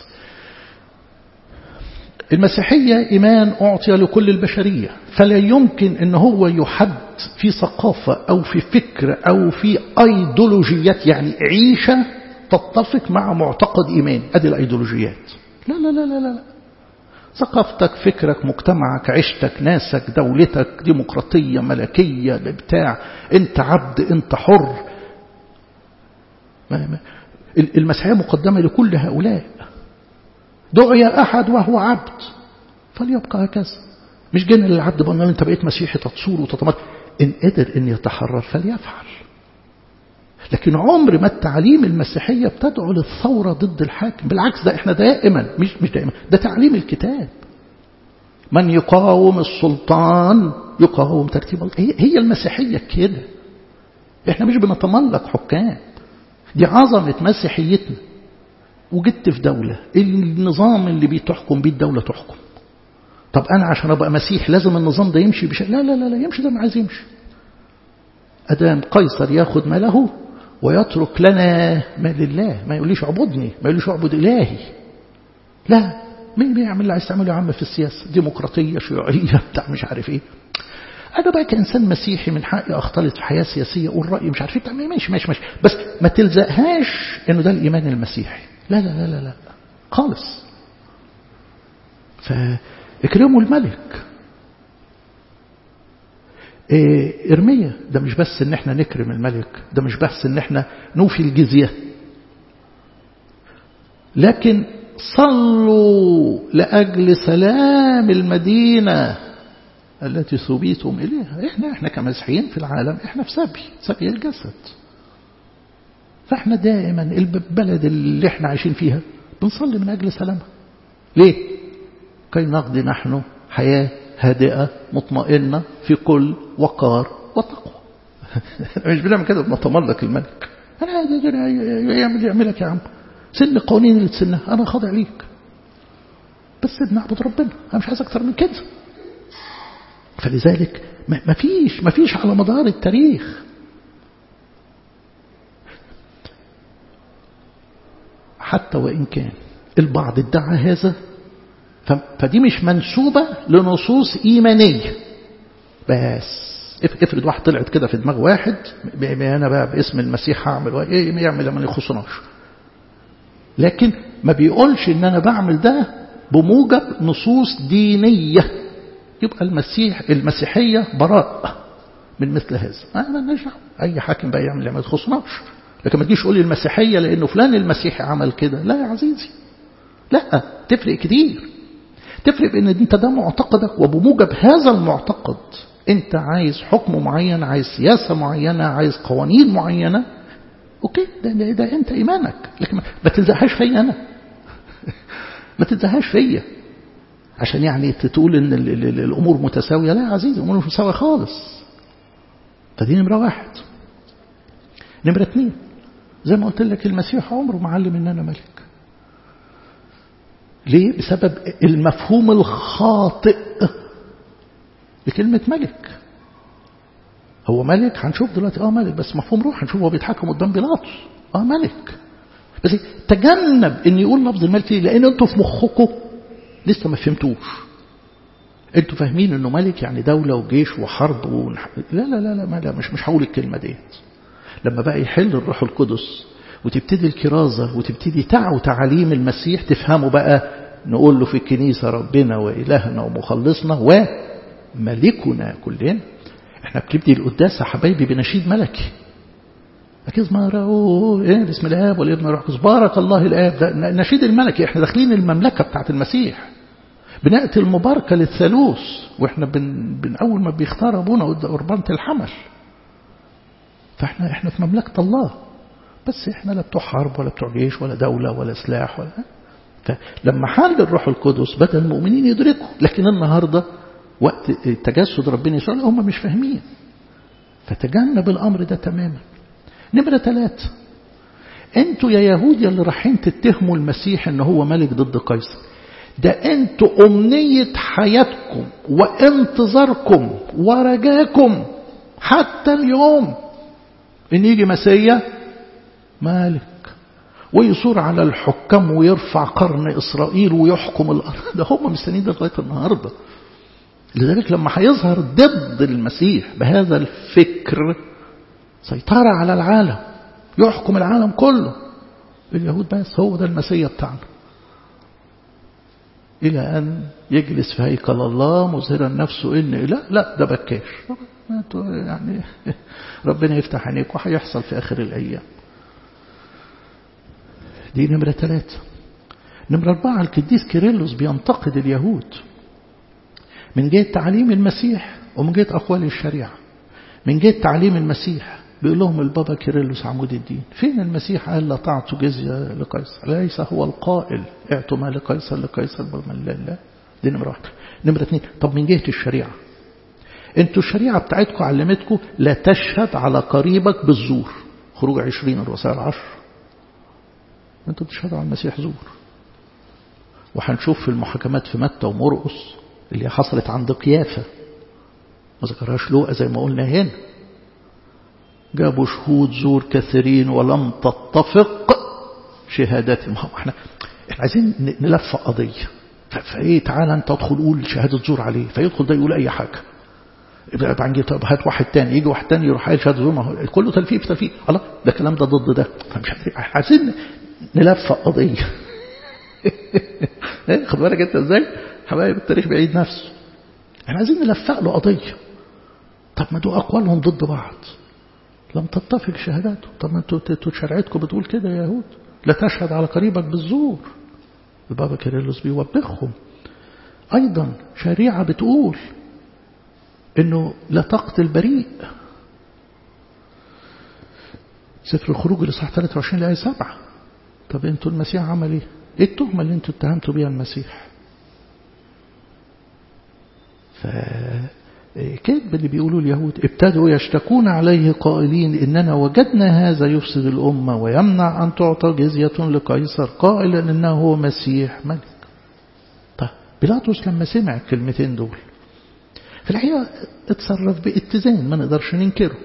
المسيحية إيمان أعطي لكل البشرية فلا يمكن أن هو يحد في ثقافة أو في فكر أو في أيديولوجيات يعني عيشة تتفق مع معتقد إيمان أدي الأيديولوجيات لا لا لا لا لا ثقافتك فكرك مجتمعك عيشتك ناسك دولتك ديمقراطية ملكية بتاع انت عبد انت حر المسيحية مقدمة لكل هؤلاء دعي أحد وهو عبد فليبقى هكذا مش جن للعبد بقى انت بقيت مسيحي تتصور وتتمت إن قدر أن يتحرر فليفعل لكن عمر ما التعليم المسيحية بتدعو للثورة ضد الحاكم بالعكس ده احنا دائما مش مش دائما ده تعليم الكتاب من يقاوم السلطان يقاوم ترتيب الله هي, هي المسيحية كده احنا مش بنتملق حكام دي عظمة مسيحيتنا وجدت في دولة النظام اللي بتحكم بيه الدولة تحكم طب أنا عشان أبقى مسيح لازم النظام ده يمشي بشكل لا لا لا لا يمشي زي ما عايز يمشي أدام قيصر ياخد ماله ويترك لنا ما لله ما يقوليش اعبدني ما يقوليش اعبد إلهي لا مين بيعمل اللي عايز تعمله يا عم في السياسة ديمقراطية شيوعية بتاع مش عارف ايه أنا بقى كإنسان مسيحي من حقي أختلط في حياة سياسية أقول رأيي مش عارف إيه ماشي ماشي ماشي بس ما تلزقهاش إنه ده الإيمان المسيحي لا لا لا لا لا خالص فاكرموا الملك إيه إرمية ده مش بس إن إحنا نكرم الملك ده مش بس إن إحنا نوفي الجزية لكن صلوا لأجل سلام المدينة التي سبيتم إليها إحنا إحنا كمسيحيين في العالم إحنا في سبي سبي الجسد فإحنا دائما البلد اللي إحنا عايشين فيها بنصلي من أجل سلامها ليه؟ كي نقضي نحن حياة هادئة مطمئنة في كل وقار وتقوى مش بنعمل كده بنتملك الملك أنا يعمل يعملك يا عم سن القوانين اللي تسنها أنا خاضع ليك بس بنعبد ربنا أنا مش عايز أكتر من كده فلذلك ما فيش ما فيش على مدار التاريخ حتى وإن كان البعض ادعى هذا فدي مش منسوبة لنصوص إيمانية بس افرض واحد طلعت كده في دماغ واحد أنا بقى باسم المسيح هعمل ايه يعمل ما يخصناش لكن ما بيقولش ان انا بعمل ده بموجب نصوص دينية يبقى المسيح المسيحية براء من مثل هذا ما لناش اي حاكم بقى يعمل ما يخصناش لكن ما تجيش تقول المسيحية لانه فلان المسيحي عمل كده لا يا عزيزي لا تفرق كتير تفرق بان انت ده معتقدك وبموجب هذا المعتقد انت عايز حكم معين عايز سياسة معينة عايز قوانين معينة اوكي ده, ده, ده انت ايمانك لكن ما تلزقهاش فيا انا ما تلزقهاش فيا عشان يعني تقول ان ال ال ال الامور متساويه لا يا عزيزي الامور مش متساويه خالص فدي نمره واحد نمره اثنين زي ما قلت لك المسيح عمره ما علم ان انا ملك ليه بسبب المفهوم الخاطئ لكلمه ملك هو ملك هنشوف دلوقتي اه ملك بس مفهوم روح هنشوف هو بيتحكم قدام بيلاطس اه ملك بس تجنب ان يقول لفظ الملك ليه لان انتوا في مخكم لسه ما فهمتوش انتوا فاهمين انه ملك يعني دولة وجيش وحرب ونح... لا لا لا لا, ما لا مش مش هقول الكلمة ديت لما بقى يحل الروح القدس وتبتدي الكرازة وتبتدي تعو تعاليم المسيح تفهموا بقى نقول له في الكنيسة ربنا وإلهنا ومخلصنا وملكنا كلنا احنا بنبدي القداس يا حبايبي بنشيد ملكي أكيد ما رأوا إيه بسم الآب والابن والروح القدس بارك الله الآب ده نشيد الملكي احنا داخلين المملكة بتاعت المسيح بنأتي المباركة للثالوث واحنا بن, بن أول ما بيختار أبونا قربانة الحمل فاحنا احنا في مملكة الله بس احنا لا بتوع حرب ولا بتوع جيش ولا دولة ولا سلاح ولا فلما حل الروح القدس بدأ المؤمنين يدركوا لكن النهارده وقت تجسد ربنا يسوع هم مش فاهمين فتجنب الأمر ده تماما نمرة ثلاثة انتوا يا يهود اللي رايحين تتهموا المسيح ان هو ملك ضد قيصر ده انتوا أمنية حياتكم وانتظاركم ورجاكم حتى اليوم ان يجي مسيا مالك ويصور على الحكام ويرفع قرن إسرائيل ويحكم الأرض ده هم مستنيين ده لغاية النهارده لذلك لما هيظهر ضد المسيح بهذا الفكر سيطرة على العالم يحكم العالم كله اليهود بس هو ده المسيح بتاعنا إلى أن يجلس في هيكل الله مظهرا نفسه إن لا لا ده بكاش يعني ربنا يفتح عينيك وهيحصل في آخر الأيام دي نمرة ثلاثة نمرة أربعة القديس كيرلس بينتقد اليهود من جهة تعليم المسيح ومن جهة أقوال الشريعة من جهة تعليم المسيح بيقول لهم البابا كيرلس عمود الدين فين المسيح قال لا تعطوا جزية لقيصر ليس هو القائل اعطوا ما لقيصر لقيصر بل لا لا دي نمرة واحدة نمرة اثنين طب من جهة الشريعة انتوا الشريعة بتاعتكم علمتكم لا تشهد على قريبك بالزور خروج عشرين الوسائل العشر انتوا بتشهدوا على المسيح زور وهنشوف في المحاكمات في متى ومرقس اللي حصلت عند قيافة ما ذكرهاش لوقا زي ما قلنا هنا جابوا شهود زور كثيرين ولم تتفق شهاداتهم احنا احنا عايزين نلف قضية فايه تعالى انت ادخل قول شهادة زور عليه فيدخل ده يقول اي حاجة يبقى نجيب طب هات واحد تاني يجي واحد تاني يروح قايل شهاده زور كله تلفيف تلفيف الله ده الكلام ده ضد ده فمش عايزين نلفق قضيه خد بالك انت ازاي حبايب التاريخ بيعيد نفسه احنا عايزين نلفق له قضيه طب ما دول اقوالهم ضد بعض لم تتفق شهاداته طب ما انتوا انتوا شريعتكم بتقول كده يا يهود لا تشهد على قريبك بالزور البابا كيرلس بيوبخهم ايضا شريعه بتقول انه لا تقتل بريء سفر الخروج الاصحاح 23 الايه 7 طب انتوا المسيح عمل ايه؟ ايه التهمه اللي انتوا اتهمتوا بيها المسيح؟ ف كذب اللي بيقولوا اليهود ابتدوا يشتكون عليه قائلين إننا وجدنا هذا يفسد الأمة ويمنع أن تعطى جزية لقيصر قائلا إنه هو مسيح ملك طيب بيلاطس لما سمع الكلمتين دول في الحقيقة اتصرف باتزان ما نقدرش ننكره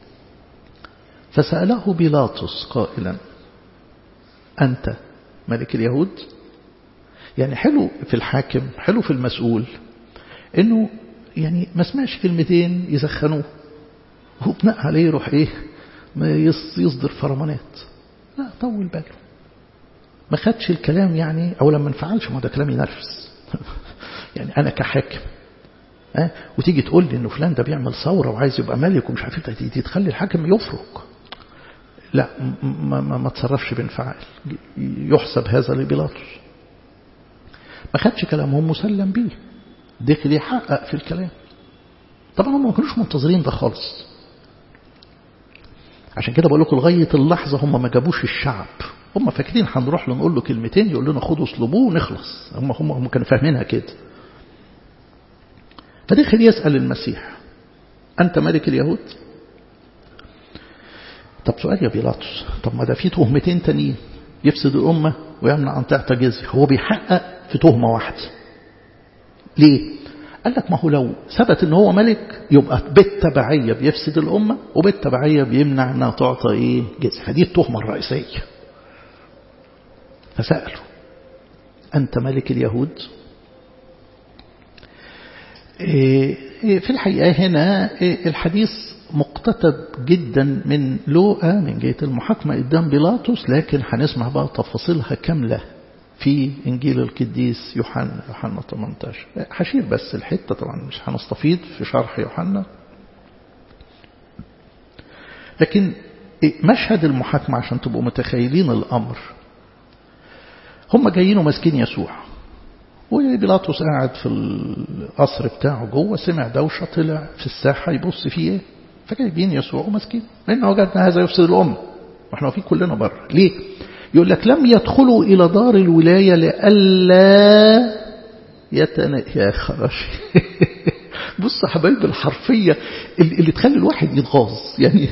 فسأله بيلاطس قائلا أنت ملك اليهود يعني حلو في الحاكم حلو في المسؤول انه يعني ما سمعش كلمتين يسخنوه وبناء عليه يروح ايه ما يصدر فرمانات لا طول باله ما خدش الكلام يعني او لما انفعلش ما ده كلام ينرفز يعني انا كحاكم أه؟ وتيجي تقول لي انه فلان ده بيعمل ثوره وعايز يبقى ملك ومش عارف ايه دي تخلي الحاكم يفرق لا ما, ما, ما تصرفش بانفعال يحسب هذا لبيلاطس ما خدش كلامهم مسلم بيه دخل يحقق في الكلام طبعا هم ما كانوش منتظرين ده خالص عشان كده بقول لكم لغايه اللحظه هم ما جابوش الشعب هم فاكرين هنروح له نقول له كلمتين يقول لنا خدوا اصلبوه ونخلص هم هم هم كانوا فاهمينها كده فدخل يسال المسيح انت ملك اليهود طب سؤال يا بيلاطس طب ما ده في تهمتين تانيين يفسد الامه ويمنع ان تعطى جزيه هو بيحقق في تهمه واحده ليه قال لك ما هو لو ثبت ان هو ملك يبقى بالتبعية بيفسد الأمة وبالتبعية بيمنع انها تعطى ايه جزء فدي التهمة الرئيسية فسألوا أنت ملك اليهود في الحقيقة هنا الحديث مقتتب جدا من لوقا من جهة المحاكمة قدام بيلاطس لكن هنسمع بقى تفاصيلها كاملة في إنجيل القديس يوحنا يوحنا 18 هشير بس الحتة طبعا مش هنستفيض في شرح يوحنا لكن مشهد المحاكمة عشان تبقوا متخيلين الأمر هم جايين وماسكين يسوع وبيلاطس قاعد في القصر بتاعه جوه سمع دوشة طلع في الساحة يبص فيه ايه فجايبين يسوع وماسكين لأن وجدنا هذا يفسد الأمة واحنا واقفين كلنا بره ليه؟ يقول لك لم يدخلوا إلى دار الولاية لئلا يتنا يا خراشي بص حبايب الحرفية اللي تخلي الواحد يتغاظ يعني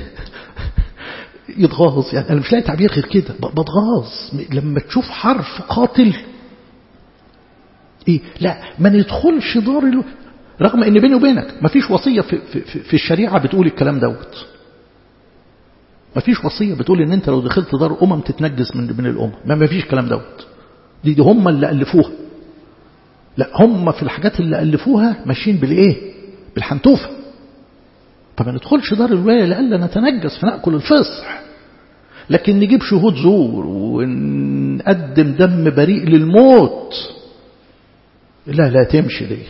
يتغاظ يعني أنا مش لاقي تعبير غير كده بتغاظ لما تشوف حرف قاتل إيه لا ما ندخلش دار الو... رغم ان بيني وبينك ما فيش وصية في, في, في الشريعة بتقول الكلام دوت ما فيش وصية بتقول ان انت لو دخلت دار امم تتنجس من من الامم ما ما فيش الكلام دوت دي, دي هم اللي الفوها لا هم في الحاجات اللي الفوها ماشيين بالايه بالحنتوفه فما ندخلش دار الولايه لئلا نتنجس فناكل الفصح لكن نجيب شهود زور ونقدم دم بريء للموت لا لا تمشي ديت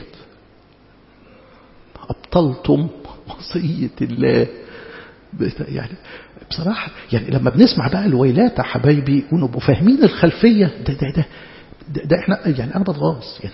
ابطلتم وصيه الله يعني بصراحة يعني لما بنسمع بقى الويلات يا حبايبي ونبقوا فاهمين الخلفية ده ده ده ده, ده احنا يعني انا بتغاظ يعني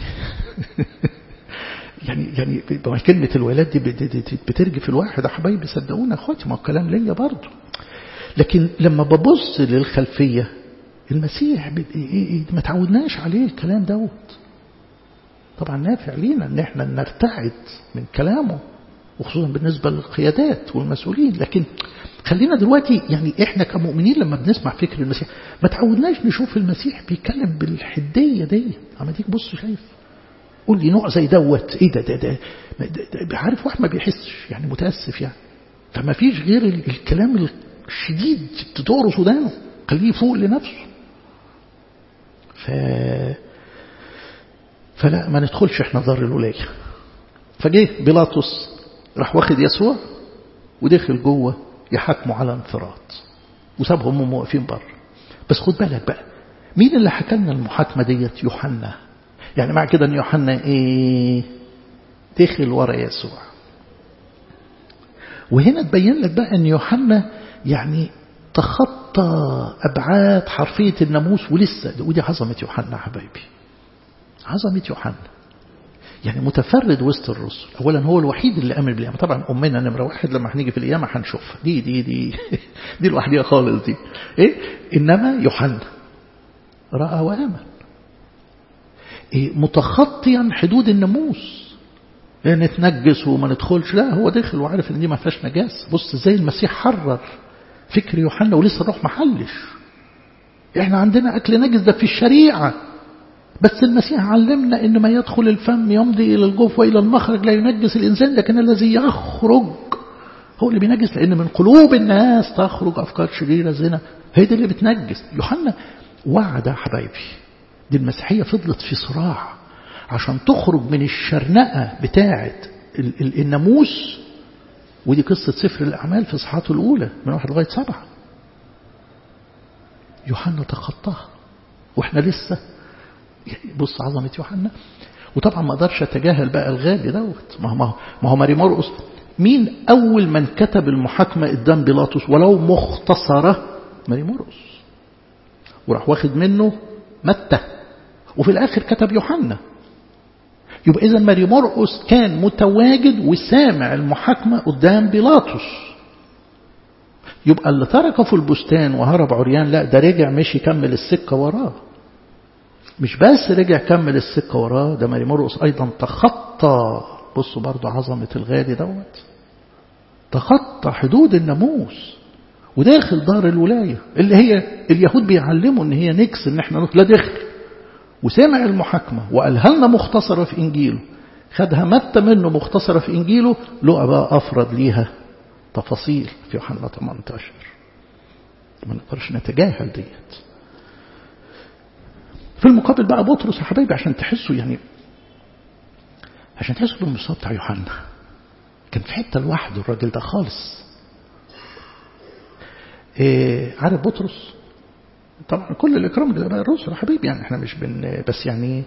يعني يعني كلمة الويلات دي بترجف الواحد يا حبايبي صدقونا يا اخواتي ما هو الكلام ليا برضه لكن لما ببص للخلفية المسيح ما تعودناش عليه الكلام دوت طبعا نافع لينا ان احنا نرتعد من كلامه وخصوصا بالنسبة للقيادات والمسؤولين لكن خلينا دلوقتي يعني احنا كمؤمنين لما بنسمع فكر المسيح ما تعودناش نشوف المسيح بيتكلم بالحدية دي اما تيجي بص شايف قول لي نوع زي دوت ايه ده ده, ده, ده, ده عارف واحد ما بيحسش يعني متأسف يعني فما فيش غير الكلام الشديد تدور ودانه خليه يفوق لنفسه ف فلا ما ندخلش احنا دار الولاية فجه بيلاطس راح واخد يسوع ودخل جوه يحاكموا على انفراد وسابهم هم واقفين بره بس خد بالك بقى مين اللي حكى لنا المحاكمة ديت يوحنا يعني مع كده ان يوحنا ايه دخل ورا يسوع وهنا تبين لك بقى ان يوحنا يعني تخطى ابعاد حرفيه الناموس ولسه ودي عظمه يوحنا حبايبي عظمه يوحنا يعني متفرد وسط الرسل اولا هو الوحيد اللي امن بالقيامه طبعا امنا نمره واحد لما هنيجي في القيامه هنشوفها دي دي دي دي لوحديها خالص دي ايه انما يوحنا راى وامن إيه متخطيا حدود الناموس نتنجس وما ندخلش لا هو داخل وعارف ان دي ما فيهاش نجاسه بص ازاي المسيح حرر فكر يوحنا ولسه الروح ما حلش احنا عندنا اكل نجس ده في الشريعه بس المسيح علمنا ان ما يدخل الفم يمضي الى الجوف والى المخرج لا ينجس الانسان لكن الذي يخرج هو اللي بينجس لان من قلوب الناس تخرج افكار شريره زنا هي دي اللي بتنجس يوحنا وعد حبايبي دي المسيحيه فضلت في صراع عشان تخرج من الشرنقة بتاعة الناموس ودي قصة سفر الأعمال في صحاته الأولى من واحد لغاية سبعة يوحنا تخطاها وإحنا لسه بص عظمة يوحنا وطبعا ما اقدرش اتجاهل بقى الغالي دوت ما هو ما هو ماري مرقس مين اول من كتب المحاكمه قدام بيلاطس ولو مختصره ماري مرقس وراح واخد منه متى وفي الاخر كتب يوحنا يبقى إذا ماري مرقس كان متواجد وسامع المحاكمة قدام بيلاطس يبقى اللي تركه في البستان وهرب عريان لا ده رجع مشي كمل السكة وراه مش بس رجع كمل السكة وراه ده ماري مرقس أيضا تخطى بصوا برضو عظمة الغالي دوت تخطى حدود الناموس وداخل دار الولاية اللي هي اليهود بيعلموا ان هي نكس ان احنا لا دخل وسمع المحاكمة وقالها لنا مختصرة في إنجيله خدها متى منه مختصرة في إنجيله لقى بقى أفرد ليها تفاصيل في يوحنا 18 ما نقدرش نتجاهل ديت في المقابل بقى بطرس يا حبايبي عشان تحسوا يعني عشان تحسوا بالمستوى بتاع يوحنا كان في حته لوحده الراجل ده خالص إيه عارف بطرس طبعا كل الإكرام للآباء الرسل يا حبيبي يعني احنا مش بن بس يعني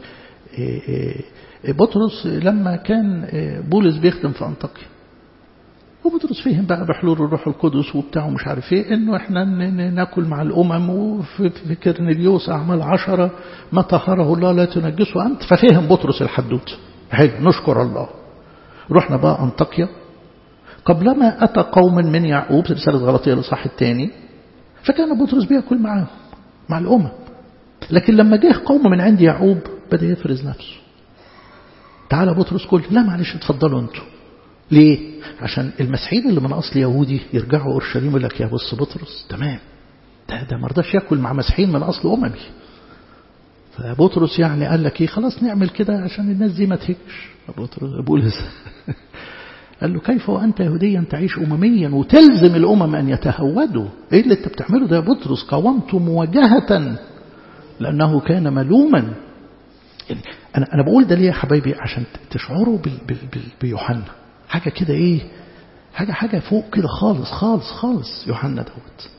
بطرس لما كان بولس بيخدم في أنطاكيا وبطرس فهم بقى بحلول الروح القدس وبتاع ومش عارف ايه انه احنا ناكل مع الامم وفي كرنيليوس اعمال عشرة ما طهره الله لا تنجسه انت ففهم بطرس الحدوت حلو نشكر الله رحنا بقى انطاكيا قبلما اتى قوم من يعقوب رساله غلطيه الاصحاح الثاني فكان بطرس بياكل معاهم مع الأمم لكن لما جه قوم من عند يعقوب بدأ يفرز نفسه تعالى بطرس كل لا معلش اتفضلوا انتوا ليه عشان المسيحيين اللي من أصل يهودي يرجعوا أورشليم يقول لك يا بص بطرس تمام ده ده ما رضاش ياكل مع مسيحيين من أصل أممي فبطرس يعني قال لك ايه خلاص نعمل كده عشان الناس دي ما تهكش بطرس بولس قال له كيف وأنت يهوديا تعيش أمميا وتلزم الأمم أن يتهودوا إيه اللي أنت بتعمله ده يا بطرس قاومت مواجهة لأنه كان ملوما أنا أنا بقول ده ليه يا حبايبي عشان تشعروا بال بال بال بيوحنا حاجة كده إيه حاجة حاجة فوق كده خالص خالص خالص يوحنا دوت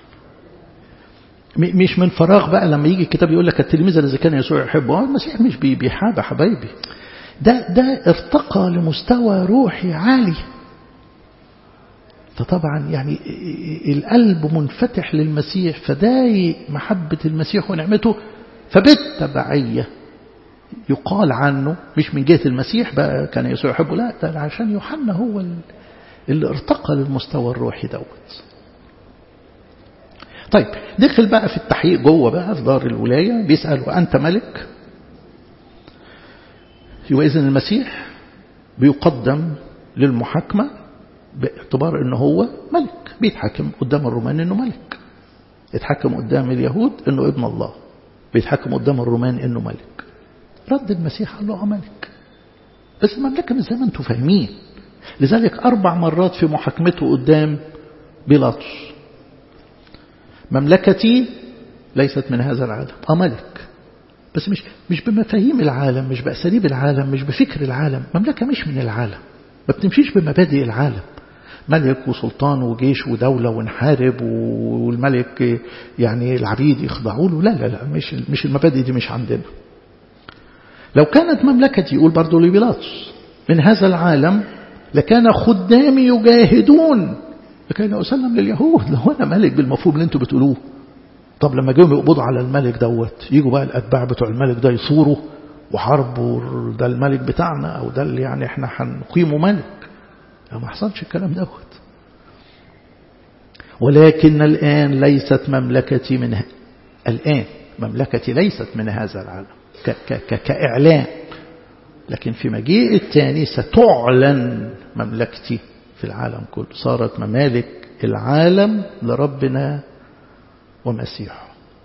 مش من فراغ بقى لما يجي الكتاب يقول لك التلميذ الذي كان يسوع يحبه المسيح مش بيحاب يا حبايبي ده ده ارتقى لمستوى روحي عالي فطبعا يعني القلب منفتح للمسيح فدايق محبة المسيح ونعمته فبالتبعية يقال عنه مش من جهة المسيح بقى كان يسوع يحبه لا ده عشان يوحنا هو اللي ارتقى للمستوى الروحي دوت طيب دخل بقى في التحقيق جوه بقى في دار الولاية بيسأل وأنت ملك يبقى إذن المسيح بيقدم للمحاكمة باعتبار أنه هو ملك بيتحكم قدام الرومان أنه ملك يتحكم قدام اليهود أنه ابن الله بيتحكم قدام الرومان أنه ملك رد المسيح قال له ملك بس المملكة مش زي ما انتم فاهمين لذلك أربع مرات في محاكمته قدام بيلاطس مملكتي ليست من هذا العالم أه ملك بس مش مش بمفاهيم العالم مش بأساليب العالم مش بفكر العالم مملكة مش من العالم ما بتمشيش بمبادئ العالم ملك وسلطان وجيش ودولة ونحارب والملك يعني العبيد يخضعوا له لا لا لا مش مش المبادئ دي مش عندنا لو كانت مملكتي يقول برضه لبيلاطس من هذا العالم لكان خدامي يجاهدون لكي أسلم لليهود لو أنا ملك بالمفهوم اللي انتوا بتقولوه طب لما جاهم يقبضوا على الملك دوت يجوا بقى الأتباع بتوع الملك ده يصوروا وحاربوا ده الملك بتاعنا أو ده اللي يعني احنا هنقيمه ملك ما حصلش الكلام دوت ولكن الآن ليست مملكتي من ه... الآن مملكتي ليست من هذا العالم ك... ك... كإعلان لكن في مجيء الثاني ستعلن مملكتي في العالم كله صارت ممالك العالم لربنا ومسيحه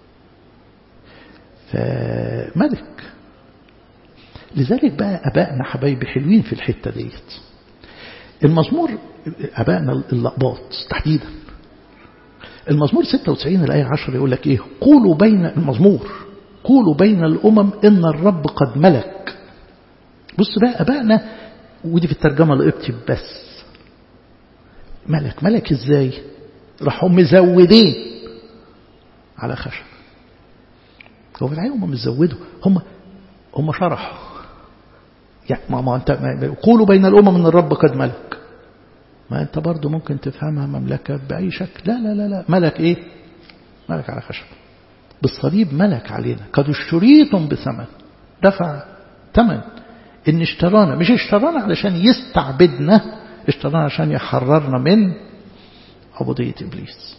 فملك لذلك بقى أبائنا حبايبي حلوين في الحتة ديت المزمور أبائنا اللقباط تحديدا المزمور 96 الآية 10 يقول لك إيه قولوا بين المزمور قولوا بين الأمم إن الرب قد ملك بص بقى أبائنا ودي في الترجمة القبطي بس ملك ملك إزاي راحوا مزودين على خشب هو في الحقيقة هم مزودوا هم هم شرحوا يعني ما, ما انت ما قولوا بين الامم ان الرب قد ملك ما انت برضو ممكن تفهمها مملكه باي شكل لا لا لا لا ملك ايه ملك على خشب بالصليب ملك علينا قد اشتريتم بثمن دفع ثمن ان اشترانا مش اشترانا علشان يستعبدنا اشترانا عشان يحررنا من عبوديه ابليس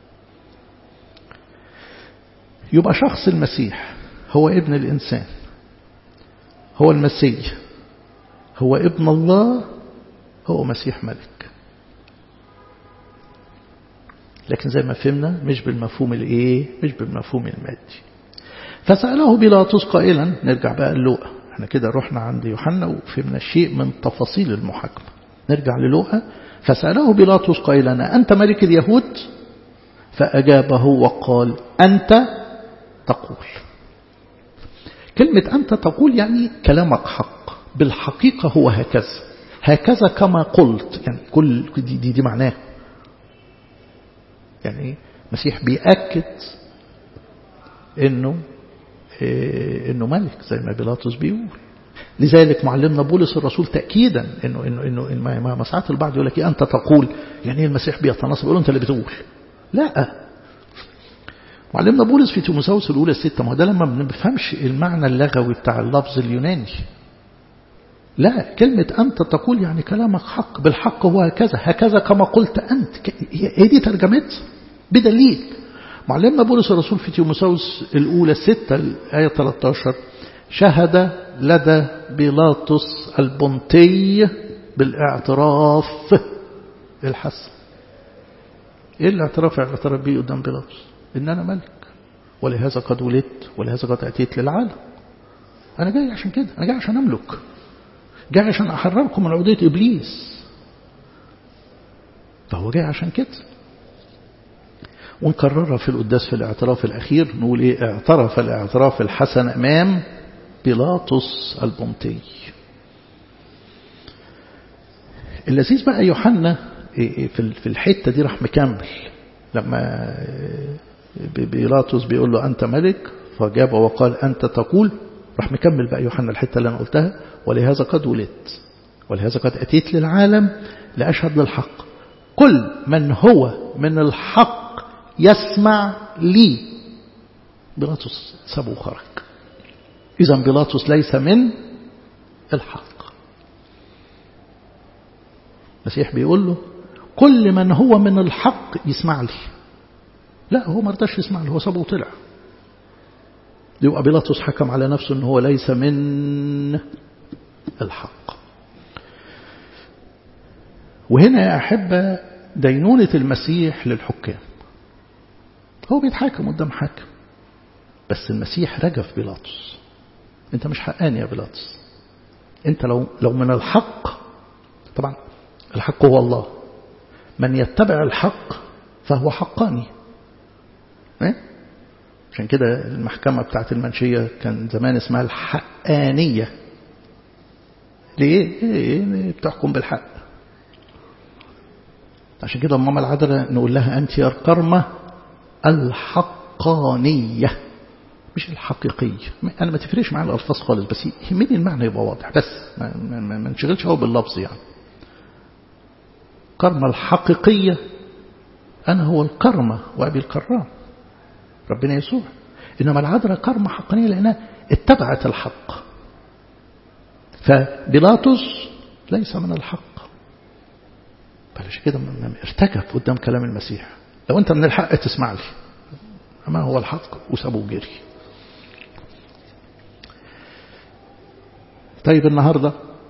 يبقى شخص المسيح هو ابن الانسان هو المسيح هو ابن الله هو مسيح ملك لكن زي ما فهمنا مش بالمفهوم الايه مش بالمفهوم المادي فسأله بيلاطس قائلا نرجع بقى للوقا احنا كده رحنا عند يوحنا وفهمنا شيء من تفاصيل المحاكمة نرجع للوقا فسأله بيلاطس قائلا أنت ملك اليهود فأجابه وقال أنت تقول كلمة أنت تقول يعني كلامك حق بالحقيقة هو هكذا هكذا كما قلت يعني كل دي, دي, دي معناه يعني المسيح بيأكد انه إيه انه ملك زي ما بيلاطس بيقول لذلك معلمنا بولس الرسول تأكيدا انه انه انه إن ما ساعات البعض يقول لك إيه انت تقول يعني ايه المسيح بيتناصب يقول انت اللي بتقول لا معلمنا بولس في تيموثاوس الاولى الستة ما ده لما ما بنفهمش المعنى اللغوي بتاع اللفظ اليوناني لا كلمة أنت تقول يعني كلامك حق بالحق هو هكذا هكذا كما قلت أنت هي دي ترجمت بدليل معلمنا بولس الرسول في تيموثاوس الأولى الستة الآية 13 شهد لدى بيلاطس البنطي بالاعتراف الحسن ايه الاعتراف الاعتراف بيه قدام بيلاطس ان انا ملك ولهذا قد ولدت ولهذا قد اتيت للعالم انا جاي عشان كده انا جاي عشان املك جاي عشان احرركم من عبوديه ابليس فهو جاي عشان كده ونكررها في القداس في الاعتراف الأخير نقول إيه اعترف الاعتراف الحسن أمام بيلاطس البنطي اللذيذ بقى يوحنا في الحتة دي راح مكمل لما بيلاطس بيقول له أنت ملك فجاب وقال أنت تقول راح مكمل بقى يوحنا الحتة اللي أنا قلتها ولهذا قد ولدت ولهذا قد أتيت للعالم لأشهد للحق كل من هو من الحق يسمع لي بيلاطس سابه وخرج إذا بيلاطس ليس من الحق المسيح بيقول له كل من هو من الحق يسمع لي لا هو ما رضاش يسمع لي هو سابه وطلع يبقى بيلاطس حكم على نفسه ان هو ليس من الحق وهنا يا أحبة دينونة المسيح للحكام هو بيتحاكم قدام حاكم بس المسيح رجف بيلاطس انت مش حقاني يا بيلاطس انت لو لو من الحق طبعا الحق هو الله من يتبع الحق فهو حقاني ايه؟ عشان كده المحكمة بتاعت المنشية كان زمان اسمها الحقانية ليه؟ إيه بتحكم بالحق عشان كده ماما العذراء نقول لها أنت يا الكرمة الحقانية مش الحقيقية أنا ما تفرقش معايا الألفاظ خالص بس يهمني المعنى يبقى واضح بس ما, ما, ما, ما نشغلش هو باللفظ يعني كرمة الحقيقية أنا هو الكرمة وأبي الكرام ربنا يسوع إنما العذراء كرمة حقانية لأنها اتبعت الحق فبيلاطس ليس من الحق بلاش كده ارتكب قدام كلام المسيح لو أنت من الحق تسمع لي ما هو الحق وسابه جري طيب النهاردة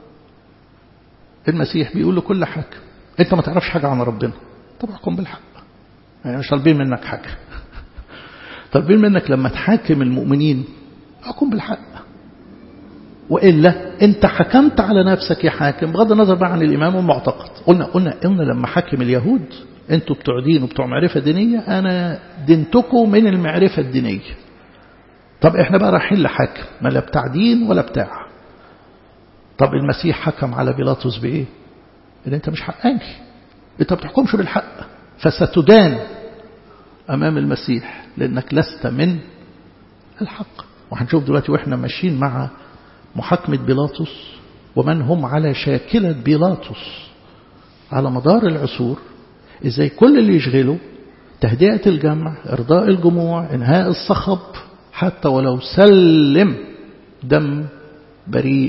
المسيح بيقول لكل حاجة انت ما تعرفش حاجة عن ربنا طب احكم بالحق يعني مش طالبين منك حاجة طالبين منك لما تحاكم المؤمنين احكم بالحق وإلا انت حكمت على نفسك يا حاكم بغض النظر بقى عن الإمام والمعتقد قلنا قلنا قلنا لما حاكم اليهود انتوا بتوع دين وبتوع معرفة دينية أنا دينتكم من المعرفة الدينية طب احنا بقى رايحين لحاكم ما لا بتاع دين ولا بتاع طب المسيح حكم على بيلاطس بإيه ان انت مش حقاني انت ما بتحكمش بالحق فستدان أمام المسيح لأنك لست من الحق وهنشوف دلوقتي وإحنا ماشيين مع محاكمة بيلاطس ومن هم على شاكلة بيلاطس على مدار العصور إزاي كل اللي يشغله تهدئة الجمع إرضاء الجموع إنهاء الصخب حتى ولو سلم دم بريء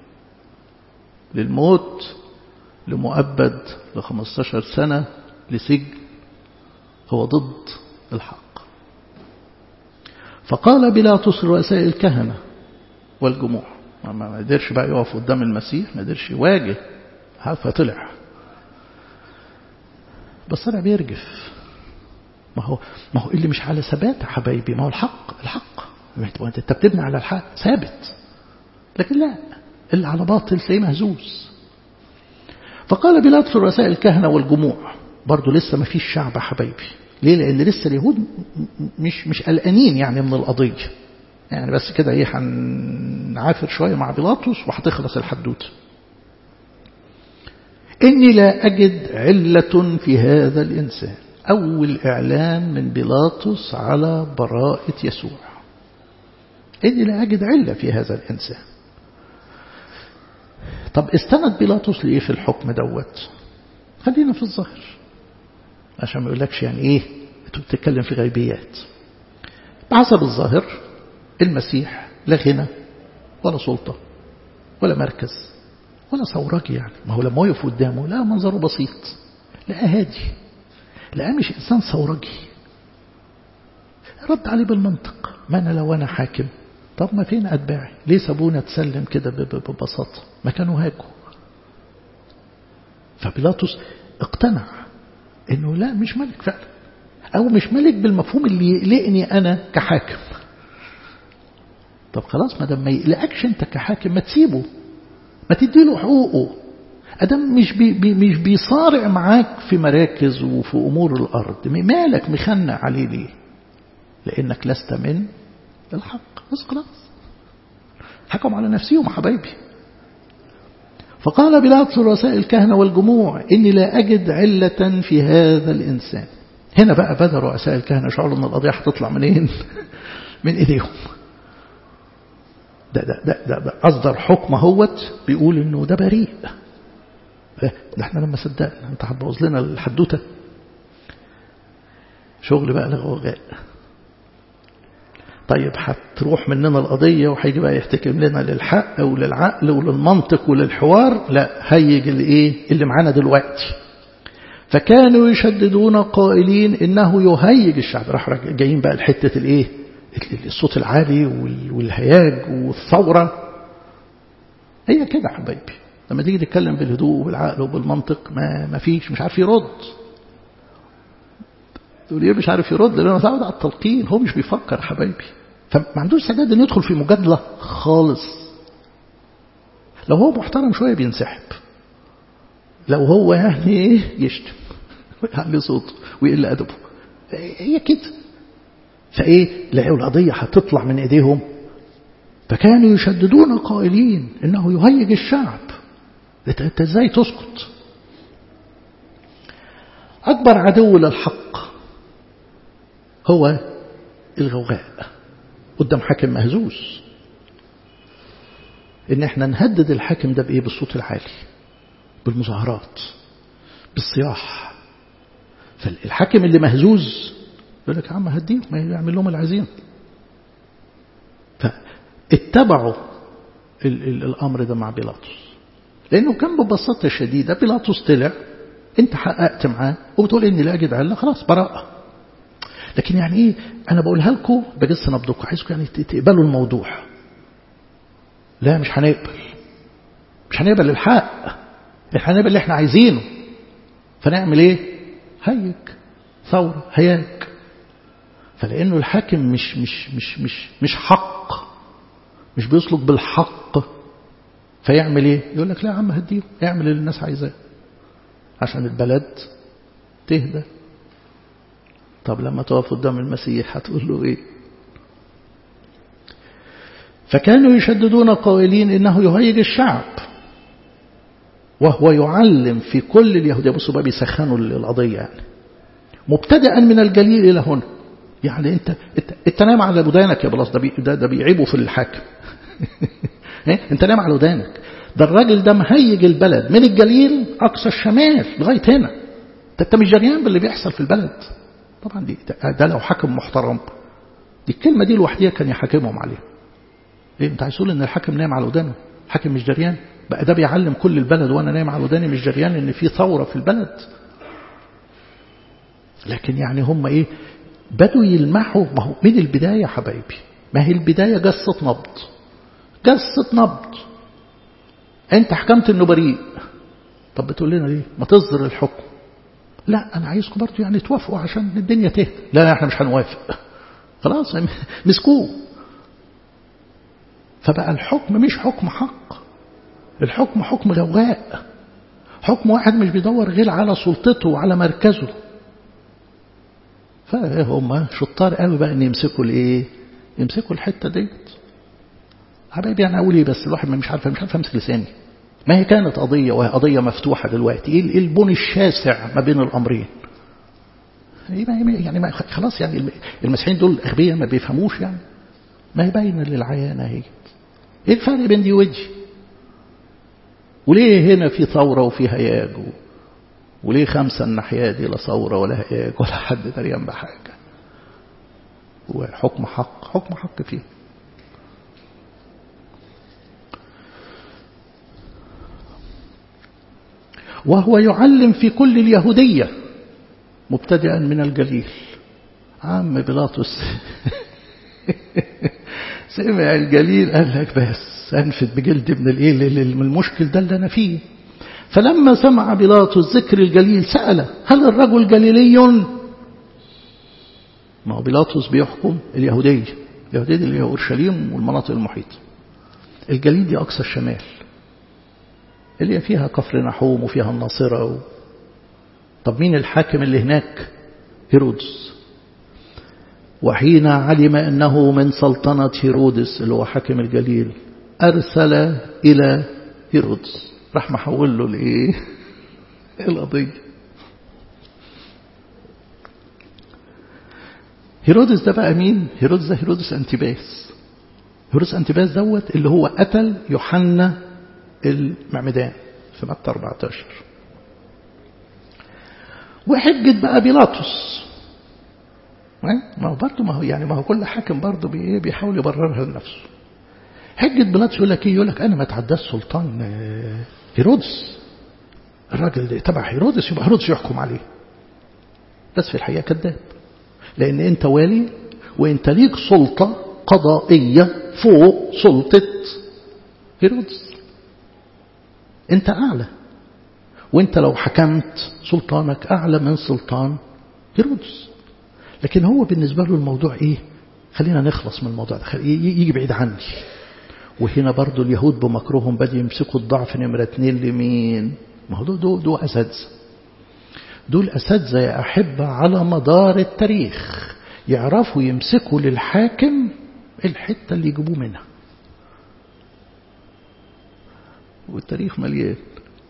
للموت لمؤبد ل 15 سنة لسجن هو ضد الحق فقال بيلاطس رؤساء الكهنة والجموع ما قدرش بقى يقف قدام المسيح ما قدرش يواجه فطلع بس طلع بيرجف ما هو ما هو اللي مش على ثبات يا حبايبي ما هو الحق الحق انت بتبني على الحق ثابت لكن لا اللي على باطل تلاقيه مهزوز فقال بيلاطس رؤساء الكهنة والجموع برضه لسه ما فيش شعب يا حبايبي ليه لأن لسه اليهود مش مش قلقانين يعني من القضية يعني بس كده ايه هنعافر شوية مع بيلاطس وهتخلص الحدوتة إني لا أجد علة في هذا الإنسان أول إعلان من بيلاطس على براءة يسوع إني لا أجد علة في هذا الإنسان طب استند بيلاطس لإيه في الحكم دوت خلينا في الظاهر عشان ما يقولكش يعني إيه أنتوا بتتكلم في غيبيات بحسب الظاهر المسيح لا غنى ولا سلطة ولا مركز ولا ثورجي يعني ما هو لما يقف قدامه لا منظره بسيط لا هادي لا مش إنسان ثورجي رد عليه بالمنطق ما أنا لو أنا حاكم طب ما فين أتباعي ليه سابونا تسلم كده ببساطة ما كانوا هاكوا فبيلاطس اقتنع انه لا مش ملك فعلا او مش ملك بالمفهوم اللي يقلقني انا كحاكم طب خلاص ما دام ما يقلقكش انت كحاكم ما تسيبه ما تديله حقوقه ادم مش بي بي مش بيصارع معاك في مراكز وفي امور الارض مالك مخنق عليه ليه لانك لست من الحق بس خلاص حكم على نفسهم حبايبي فقال بيلاطس رؤساء الكهنة والجموع إني لا أجد علة في هذا الإنسان هنا بقى بدأ رؤساء الكهنة شعروا أن القضية هتطلع منين من إيديهم ده, ده, ده, ده, ده أصدر حكم هوت بيقول إنه ده بريء ده احنا لما صدقنا انت هتبوظ لنا الحدوتة شغل بقى لغوغاء طيب هتروح مننا القضية وهيجي بقى يحتكم لنا للحق وللعقل وللمنطق وللحوار لا هيج الايه اللي معانا دلوقتي فكانوا يشددون قائلين انه يهيج الشعب راح جايين بقى لحته الايه الصوت العالي والهياج والثوره هي كده حبايبي لما تيجي تتكلم بالهدوء وبالعقل وبالمنطق ما ما فيش مش عارف يرد تقول ايه مش عارف يرد لانه متعود على التلقين هو مش بيفكر حبايبي فما عندوش استعداد انه يدخل في مجادله خالص لو هو محترم شويه بينسحب لو هو يعني ايه يشتم ويعلي صوته ويقل ادبه هي كده فايه لقوا القضيه هتطلع من ايديهم فكانوا يشددون قائلين انه يهيج الشعب انت ازاي تسكت أكبر عدو للحق هو الغوغاء قدام حاكم مهزوز ان احنا نهدد الحاكم ده بايه بالصوت العالي بالمظاهرات بالصياح فالحاكم اللي مهزوز يقول لك يا عم هديه ما يعمل لهم العزيمه فاتبعوا ال ال الامر ده مع بيلاطس لانه كان ببساطه شديده بيلاطس طلع انت حققت معاه وبتقول اني لا اجد عله خلاص براءه لكن يعني ايه انا بقولها لكم بجس نبضكم عايزكم يعني تقبلوا الموضوع لا مش هنقبل مش هنقبل الحق مش هنقبل اللي احنا عايزينه فنعمل ايه هيج ثورة هياج فلانه الحاكم مش مش مش مش مش حق مش بيسلك بالحق فيعمل ايه يقول لك لا يا عم هديه اعمل اللي الناس عايزاه عشان البلد تهدى طب لما تقف قدام المسيح هتقول له ايه فكانوا يشددون قائلين انه يهيج الشعب وهو يعلم في كل اليهودية بصوا بقى بيسخنوا القضية يعني مبتدئا من الجليل إلى هنا يعني انت انت, انت نايم على ودانك يا بلاص ده بي ده, ده بيعيبوا في الحاكم انت نايم على ودانك ده الراجل ده مهيج البلد من الجليل اقصى الشمال لغايه هنا ده انت مش جريان باللي بيحصل في البلد طبعا دي ده, ده لو حاكم محترم دي الكلمه دي لوحديها كان يحاكمهم عليها ليه انت عايز تقول ان الحاكم نايم على ودانه حاكم مش جريان بقى ده بيعلم كل البلد وانا نايم على وداني مش جريان ان في ثوره في البلد لكن يعني هم ايه بدوا يلمحوا ما هو من البدايه يا حبايبي ما هي البدايه جصه نبض جصه نبض انت حكمت انه بريء طب بتقول لنا ليه ما تصدر الحكم لا انا عايزكم برضه يعني توافقوا عشان الدنيا تهدى لا لا احنا مش هنوافق خلاص مسكوه فبقى الحكم مش حكم حق الحكم حكم غواء حكم واحد مش بيدور غير على سلطته وعلى مركزه فهم شطار قوي بقى ان يمسكوا الايه يمسكوا الحته ديت حبايبي انا اقول ايه بس الواحد مش عارف مش عارف امسك لساني ما هي كانت قضيه وهي قضيه مفتوحه دلوقتي ايه البون الشاسع ما بين الامرين يعني ما خلاص يعني المسيحيين دول اغبياء ما بيفهموش يعني ما هي باينه للعيان اهي ايه الفرق بين دي ودي وليه هنا في ثوره وفي هياج وليه خمسه الناحيه دي لا ثوره ولا هياج ولا حد دريان بحاجه وحكم حق حكم حق فيه وهو يعلم في كل اليهودية مبتدئا من الجليل عم بيلاطس سمع الجليل قال لك بس أنفد بجلد من الايه المشكل ده اللي أنا فيه فلما سمع بيلاطس ذكر الجليل سأل هل الرجل جليلي ما هو بيلاطس بيحكم اليهودية اليهودية اللي هي أورشليم والمناطق المحيطة الجليل دي أقصى الشمال اللي فيها كفر نحوم وفيها الناصرة و... طب مين الحاكم اللي هناك هيرودس وحين علم أنه من سلطنة هيرودس اللي هو حاكم الجليل أرسل إلى هيرودس راح محول له الإيه القضية هيرودس ده بقى مين هيرودس ده هيرودس أنتباس هيرودس أنتباس دوت اللي هو قتل يوحنا المعمدان في متى 14 وحجة بقى بيلاطس ما هو برضه ما هو يعني ما هو كل حاكم برضه بي بيحاول يبررها لنفسه حجة بيلاطس يقول لك ايه يقول لك انا ما اتعداش سلطان هيرودس الراجل ده تبع هيرودس يبقى هيرودس يحكم عليه بس في الحقيقة كذاب لأن أنت والي وأنت ليك سلطة قضائية فوق سلطة هيرودس أنت أعلى وأنت لو حكمت سلطانك أعلى من سلطان هيرودس لكن هو بالنسبة له الموضوع إيه خلينا نخلص من الموضوع ده يجي بعيد عني وهنا برضو اليهود بمكرهم بدأوا يمسكوا الضعف نمرة اتنين لمين ما هو دول دول, دول أساتذة دول أساتذة يا أحبة على مدار التاريخ يعرفوا يمسكوا للحاكم الحتة اللي يجيبوه منها والتاريخ مليان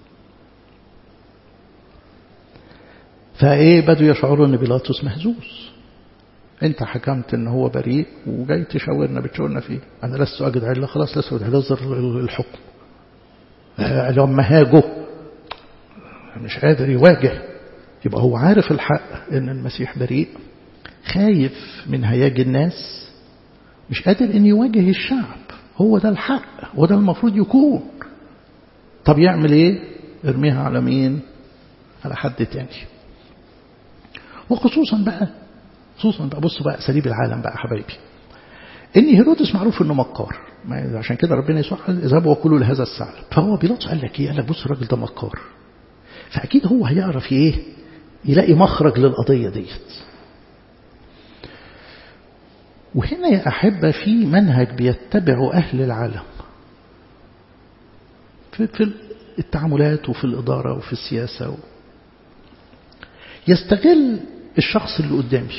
فايه بدوا يشعروا ان بيلاطس مهزوز انت حكمت ان هو بريء وجاي تشاورنا بتشاورنا فيه انا لست اجد عله خلاص لست اجد عله الحكم لما هاجه مش قادر يواجه يبقى هو عارف الحق ان المسيح بريء خايف من هياج الناس مش قادر ان يواجه الشعب هو ده الحق وده المفروض يكون طب يعمل ايه ارميها على مين على حد تاني وخصوصا بقى خصوصا بقى بصوا بقى اساليب العالم بقى حبايبي ان هيرودس معروف انه مكار عشان كده ربنا يسوع قال اذهبوا وكلوا لهذا الثعلب فهو بيلاطس قال لك ايه قال لك بص الراجل ده مكار فاكيد هو هيعرف ايه يلاقي مخرج للقضيه ديت وهنا يا أحبة في منهج بيتبعه أهل العالم في التعاملات وفي الإدارة وفي السياسة و... يستغل الشخص اللي قدامي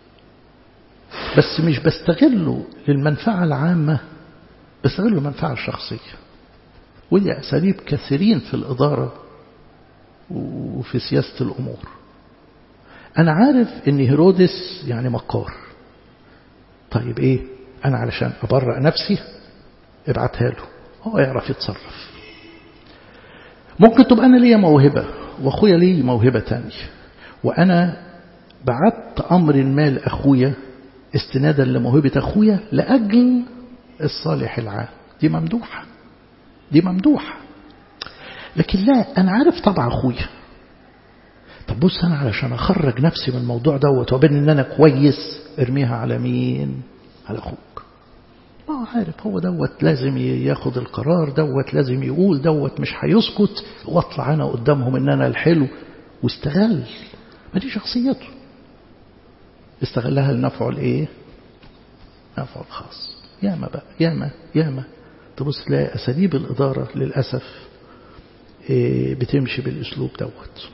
بس مش بستغله للمنفعة العامة بستغله المنفعة الشخصية ودي أساليب كثيرين في الإدارة وفي سياسة الأمور أنا عارف أن هيرودس يعني مكار طيب ايه انا علشان ابرأ نفسي ابعتها له هو يعرف يتصرف ممكن تبقى انا ليا موهبة واخويا ليه موهبة تانية وانا بعت امر ما لاخويا استنادا لموهبة اخويا لاجل الصالح العام دي ممدوحة دي ممدوحة لكن لا انا عارف طبع اخويا طب بص انا علشان اخرج نفسي من الموضوع دوت وبين ان انا كويس ارميها على مين على اخوك ما هو عارف هو دوت لازم ياخد القرار دوت لازم يقول دوت مش هيسكت واطلع انا قدامهم ان انا الحلو واستغل ما دي شخصيته استغلها لنفعه الايه نفعه الخاص ياما بقى ياما ياما تبص تلاقي اساليب الاداره للاسف بتمشي بالاسلوب دوت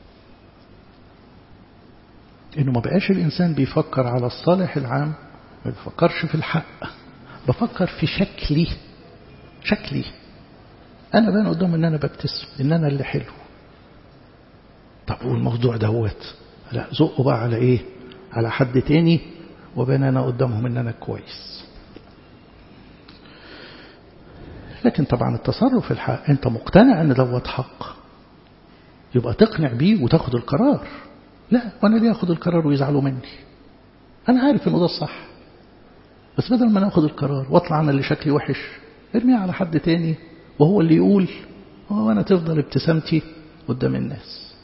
انه ما بقاش الانسان بيفكر على الصالح العام ما بيفكرش في الحق بفكر في شكلي شكلي انا بان قدام ان انا ببتسم ان انا اللي حلو طب والموضوع دوت لا زقه بقى على ايه على حد تاني وبان انا قدامهم ان انا كويس لكن طبعا التصرف الحق انت مقتنع ان دوت حق يبقى تقنع بيه وتاخد القرار لا وانا ليه اخد القرار ويزعلوا مني انا عارف انه ده الصح بس بدل ما ناخد القرار واطلع انا اللي شكلي وحش ارميها على حد تاني وهو اللي يقول وانا تفضل ابتسامتي قدام الناس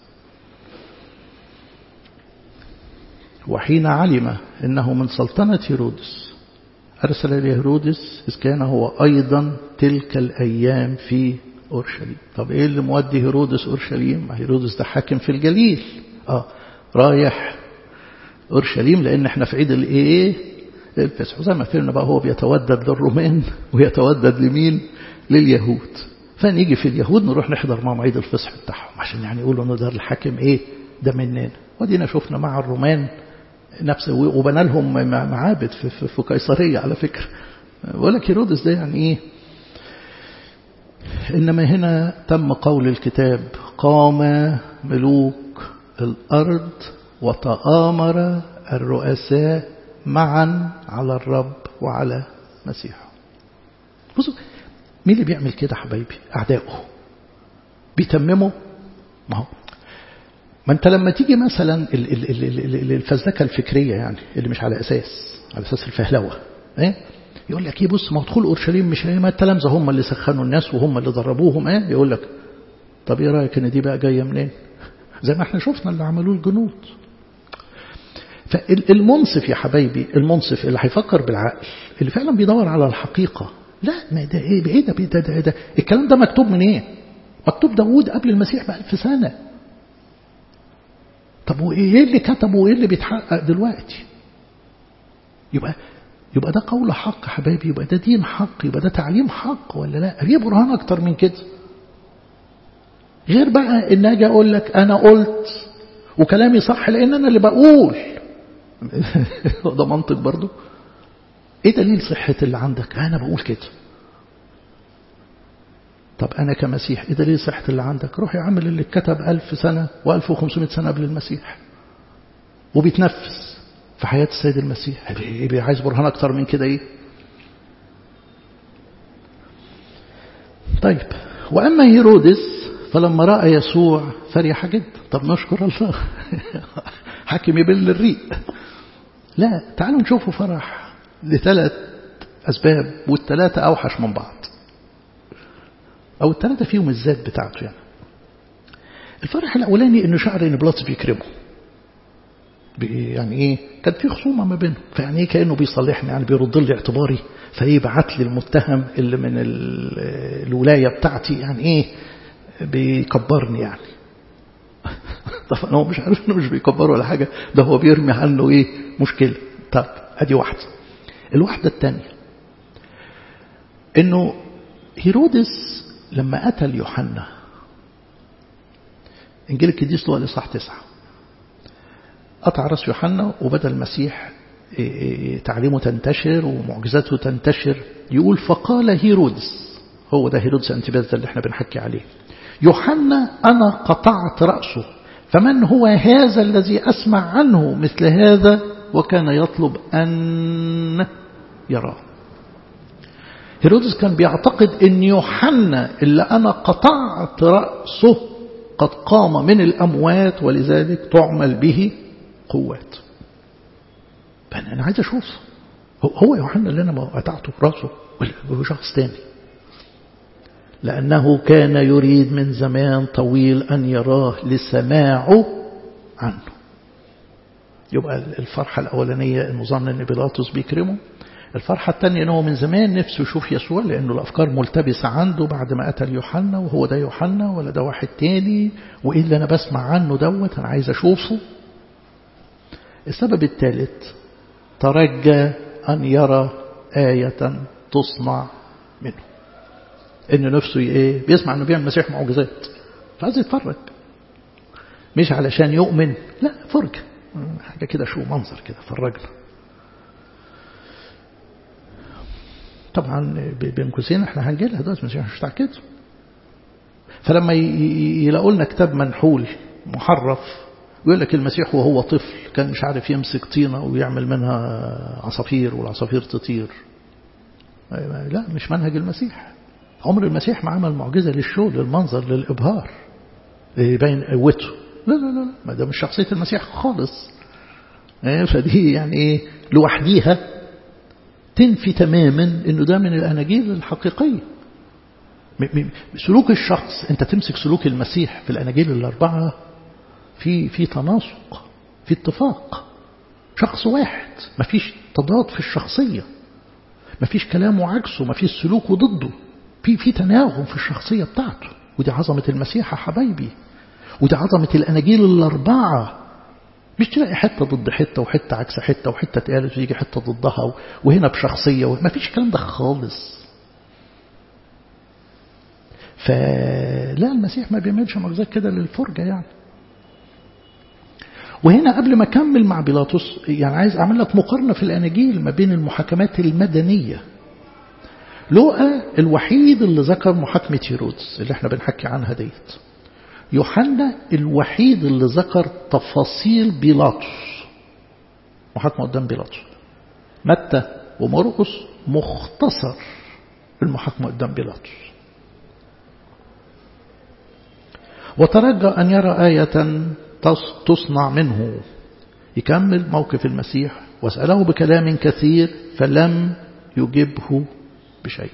وحين علم انه من سلطنة هيرودس أرسل إلى هيرودس إذ كان هو أيضا تلك الأيام في أورشليم طب إيه اللي مودي هيرودس أورشليم هيرودس ده حاكم في الجليل آه رايح أورشليم لأن احنا في عيد الإيه الفسح زي ما فهمنا بقى هو بيتودد للرومان ويتودد لمين لليهود فنيجي في اليهود نروح نحضر معهم عيد الفصح بتاعهم عشان يعني يقولوا ان ده الحاكم ايه ده مننا ودينا شفنا مع الرومان نفس وبنى لهم معابد في, في, في قيصرية على فكرة بقول لك هيرودس ده يعني ايه إنما هنا تم قول الكتاب قام ملوك الأرض وتآمر الرؤساء معا على الرب وعلى مسيحه بصوا مين اللي بيعمل كده حبايبي أعدائه بيتمموا ما هو ما انت لما تيجي مثلا الفزلكة الفكرية يعني اللي مش على أساس على أساس الفهلوة ايه يقول لك ايه بص ما دخول اورشليم مش ما التلامذه هم اللي سخنوا الناس وهم اللي دربوهم ايه يقول لك طب ايه رايك ان دي بقى جايه منين زي ما احنا شفنا اللي عملوه الجنود فالمنصف يا حبايبي المنصف اللي هيفكر بالعقل اللي فعلا بيدور على الحقيقة لا ما ده ايه ايه ده ده, ده, ده الكلام ده مكتوب من ايه مكتوب داوود قبل المسيح بألف سنة طب وايه اللي كتبه وايه اللي بيتحقق دلوقتي يبقى يبقى ده قول حق حبايبي يبقى ده دين حق يبقى ده تعليم حق ولا لا ليه برهان اكتر من كده غير بقى ان اجي اقول لك انا قلت وكلامي صح لان انا اللي بقول ده منطق برضو ايه دليل صحة اللي عندك انا بقول كده طب أنا كمسيح إيه دليل صحة اللي عندك روح يا عم اللي اتكتب ألف سنة و1500 سنة قبل المسيح وبيتنفس في حياة السيد المسيح إيه عايز برهان أكتر من كده إيه طيب وأما هيرودس فلما رأى يسوع فرح جدا طب نشكر الله حكم يبل الريق لا تعالوا نشوفوا فرح لثلاث أسباب والثلاثة أوحش من بعض أو الثلاثة فيهم الذات بتاعته يعني الفرح الأولاني إنه شعر إن بلاطس بيكرمه يعني إيه كان في خصومة ما بينهم فيعني إيه كأنه بيصلحني يعني بيرد لي اعتباري فيبعت لي المتهم اللي من الولاية بتاعتي يعني إيه بيكبرني يعني طبعا هو مش عارف انه مش بيكبره ولا حاجة ده هو بيرمي عنه ايه مشكلة طب ادي واحدة الواحدة الثانية انه هيرودس لما قتل يوحنا انجيل القديس له الاصحاح تسعة قطع راس يوحنا وبدا المسيح تعليمه تنتشر ومعجزاته تنتشر يقول فقال هيرودس هو ده هيرودس انتباز اللي احنا بنحكي عليه يوحنا أنا قطعت رأسه فمن هو هذا الذي أسمع عنه مثل هذا وكان يطلب أن يراه هيرودس كان بيعتقد أن يوحنا اللي أنا قطعت رأسه قد قام من الأموات ولذلك تعمل به قوات فأنا عايز أشوف هو يوحنا اللي أنا قطعته رأسه ولا شخص تاني لأنه كان يريد من زمان طويل أن يراه لسماعه عنه يبقى الفرحة الأولانية أنه ظن أن بيلاطس بيكرمه الفرحة الثانية أنه من زمان نفسه يشوف يسوع لأنه الأفكار ملتبسة عنده بعد ما قتل يوحنا وهو ده يوحنا ولا ده واحد تاني وإيه اللي أنا بسمع عنه دوت أنا عايز أشوفه السبب الثالث ترجى أن يرى آية تصنع منه ان نفسه ايه بيسمع انه بيعمل مسيح معجزات فعايز يتفرج مش علشان يؤمن لا فرجة حاجة كده شو منظر كده فرجنا طبعا بين قوسين احنا هنجي لها دلوقتي مش مش كده فلما يلاقوا لنا كتاب منحول محرف ويقول لك المسيح وهو طفل كان مش عارف يمسك طينة ويعمل منها عصافير والعصافير تطير لا مش منهج المسيح عمر المسيح ما عمل معجزة للشو للمنظر للإبهار يبين قوته لا لا لا ما ده مش شخصية المسيح خالص فدي يعني ايه لوحديها تنفي تماما انه ده من الاناجيل الحقيقيه سلوك الشخص انت تمسك سلوك المسيح في الاناجيل الاربعه في في تناسق في اتفاق شخص واحد ما فيش تضاد في الشخصيه ما فيش كلام وعكسه ما فيش سلوك وضده في في تناغم في الشخصيه بتاعته ودي عظمه المسيح يا حبايبي ودي عظمه الاناجيل الاربعه مش تلاقي حتة ضد حتة وحتة عكس حتة وحتة اتقالت ويجي حتة ضدها وهنا بشخصية ما فيش الكلام ده خالص فلا المسيح ما بيعملش معجزات كده للفرجة يعني وهنا قبل ما أكمل مع بيلاطس يعني عايز أعمل لك مقارنة في الأناجيل ما بين المحاكمات المدنية لوقا الوحيد اللي ذكر محاكمة هيرودس اللي احنا بنحكي عنها ديت يوحنا الوحيد اللي ذكر تفاصيل بيلاطس محاكمة قدام بيلاطس متى ومرقس مختصر المحاكمة قدام بيلاطس وترجى أن يرى آية تصنع منه يكمل موقف المسيح واسأله بكلام كثير فلم يجبه بشيء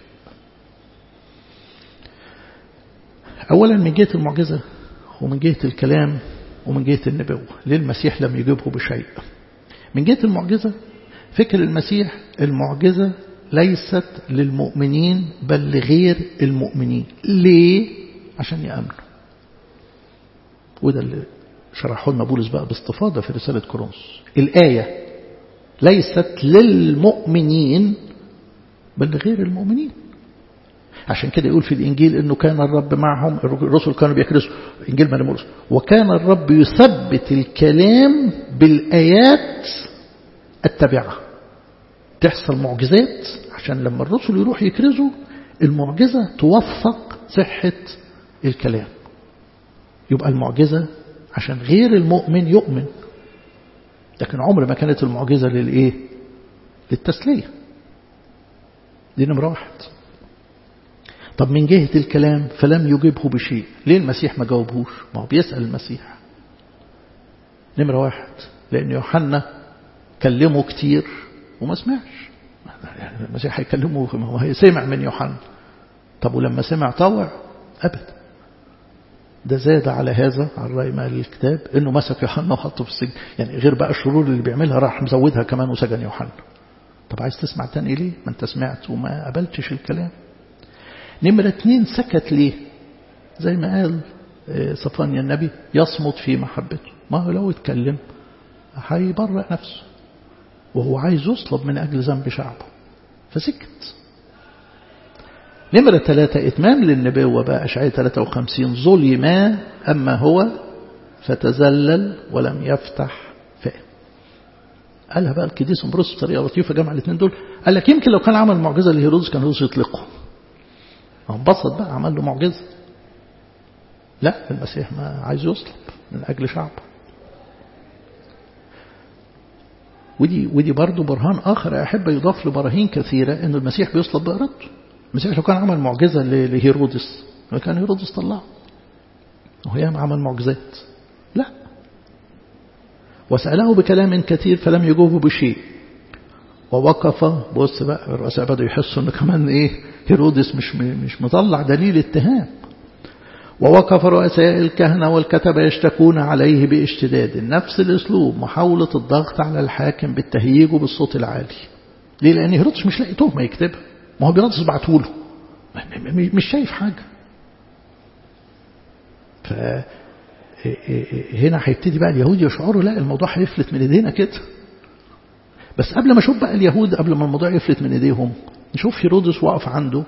أولا من جهة المعجزة ومن جهة الكلام ومن جهة النبوة ليه المسيح لم يجبه بشيء من جهة المعجزة فكر المسيح المعجزة ليست للمؤمنين بل لغير المؤمنين ليه عشان يأمنوا وده اللي شرحه لنا بولس بقى باستفاضة في رسالة كورنثوس الآية ليست للمؤمنين بل لغير المؤمنين عشان كده يقول في الإنجيل أنه كان الرب معهم الرسل كانوا بيكرسوا إنجيل مريم وكان الرب يثبت الكلام بالآيات التابعة تحصل معجزات عشان لما الرسل يروح يكرزوا المعجزة توفق صحة الكلام يبقى المعجزة عشان غير المؤمن يؤمن لكن عمر ما كانت المعجزة للإيه للتسلية دي نمرة واحد طب من جهة الكلام فلم يجبه بشيء ليه المسيح ما جاوبهوش ما هو بيسأل المسيح نمرة واحد لأن يوحنا كلمه كتير وما سمعش المسيح هيكلمه ما هو سمع من يوحنا طب ولما سمع طوع أبدا ده زاد على هذا على رأي ما الكتاب انه مسك يوحنا وحطه في السجن يعني غير بقى الشرور اللي بيعملها راح مزودها كمان وسجن يوحنا طب عايز تسمع تاني ليه ما انت سمعت وما قبلتش الكلام نمرة اتنين سكت ليه زي ما قال صفانيا النبي يصمت في محبته ما هو لو اتكلم هيبرأ نفسه وهو عايز يصلب من أجل ذنب شعبه فسكت نمرة ثلاثة إتمام للنبوة بقى أشعية 53 ظلم أما هو فتزلل ولم يفتح فاه قالها بقى الكديس امبروس بطريقة لطيفة جمع الاثنين دول قال لك يمكن لو كان عمل معجزة لهيرودس كان هيرودس يطلقه انبسط بقى عمل له معجزة لا المسيح ما عايز يصلب من أجل شعبه ودي ودي برضه برهان آخر أحب يضاف لبراهين كثيرة أن المسيح بيصلب بإرادته المسيح لو كان عمل معجزة لهيرودس كان هيرودس طلعه وهي عمل معجزات لا وسأله بكلام كثير فلم يجوبه بشيء ووقف بص بقى الرؤساء بدأوا يحسوا انه كمان ايه هيرودس مش مش مطلع دليل اتهام ووقف رؤساء الكهنة والكتبة يشتكون عليه باشتداد نفس الاسلوب محاولة الضغط على الحاكم بالتهييج وبالصوت العالي ليه لان هيرودس مش لاقي تهمة يكتبها ما هو بيلاطس بعتوله مش شايف حاجة ف هنا هيبتدي بقى اليهود يشعروا لا الموضوع هيفلت من ايدينا كده بس قبل ما اشوف بقى اليهود قبل ما الموضوع يفلت من ايديهم نشوف هيرودس واقف عنده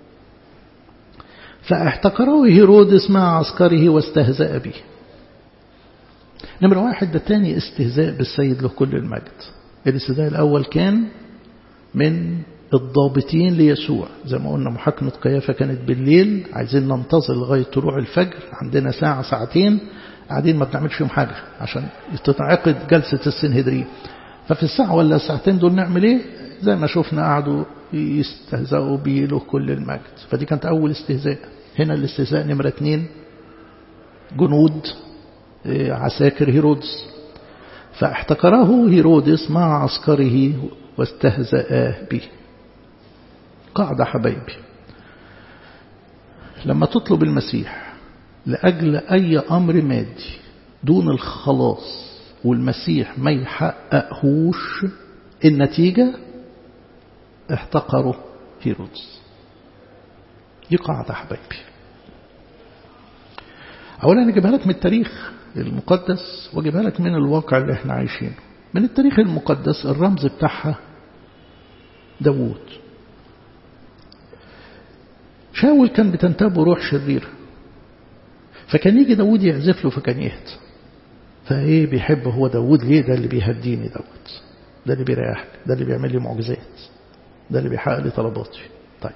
فاحتقره هيرودس مع عسكره واستهزأ به نمرة واحد ده تاني استهزاء بالسيد له كل المجد الاستهزاء الأول كان من الضابطين ليسوع زي ما قلنا محاكمة قيافة كانت بالليل عايزين ننتظر لغاية طلوع الفجر عندنا ساعة ساعتين قاعدين ما بنعملش فيهم حاجة عشان تتعقد جلسة السنهدرين ففي الساعة ولا الساعتين دول نعمل ايه زي ما شفنا قعدوا يستهزئوا بيه له كل المجد فدي كانت أول استهزاء هنا الاستهزاء نمرة اتنين جنود عساكر هيرودس فاحتقره هيرودس مع عسكره واستهزأ به قاعدة حبايبي لما تطلب المسيح لأجل أي أمر مادي دون الخلاص والمسيح ما يحققهوش النتيجة احتقره هيرودس دي قاعدة حبايبي أولا أجيبها لك من التاريخ المقدس واجيبها لك من الواقع اللي احنا عايشينه من التاريخ المقدس الرمز بتاعها داوود شاول كان بتنتابه روح شريرة فكان يجي داود يعزف له فكان يهدى فايه بيحب هو داود ليه ده اللي بيهديني داود ده اللي بيريحني ده اللي بيعمل لي معجزات ده اللي بيحقق لي طلباتي طيب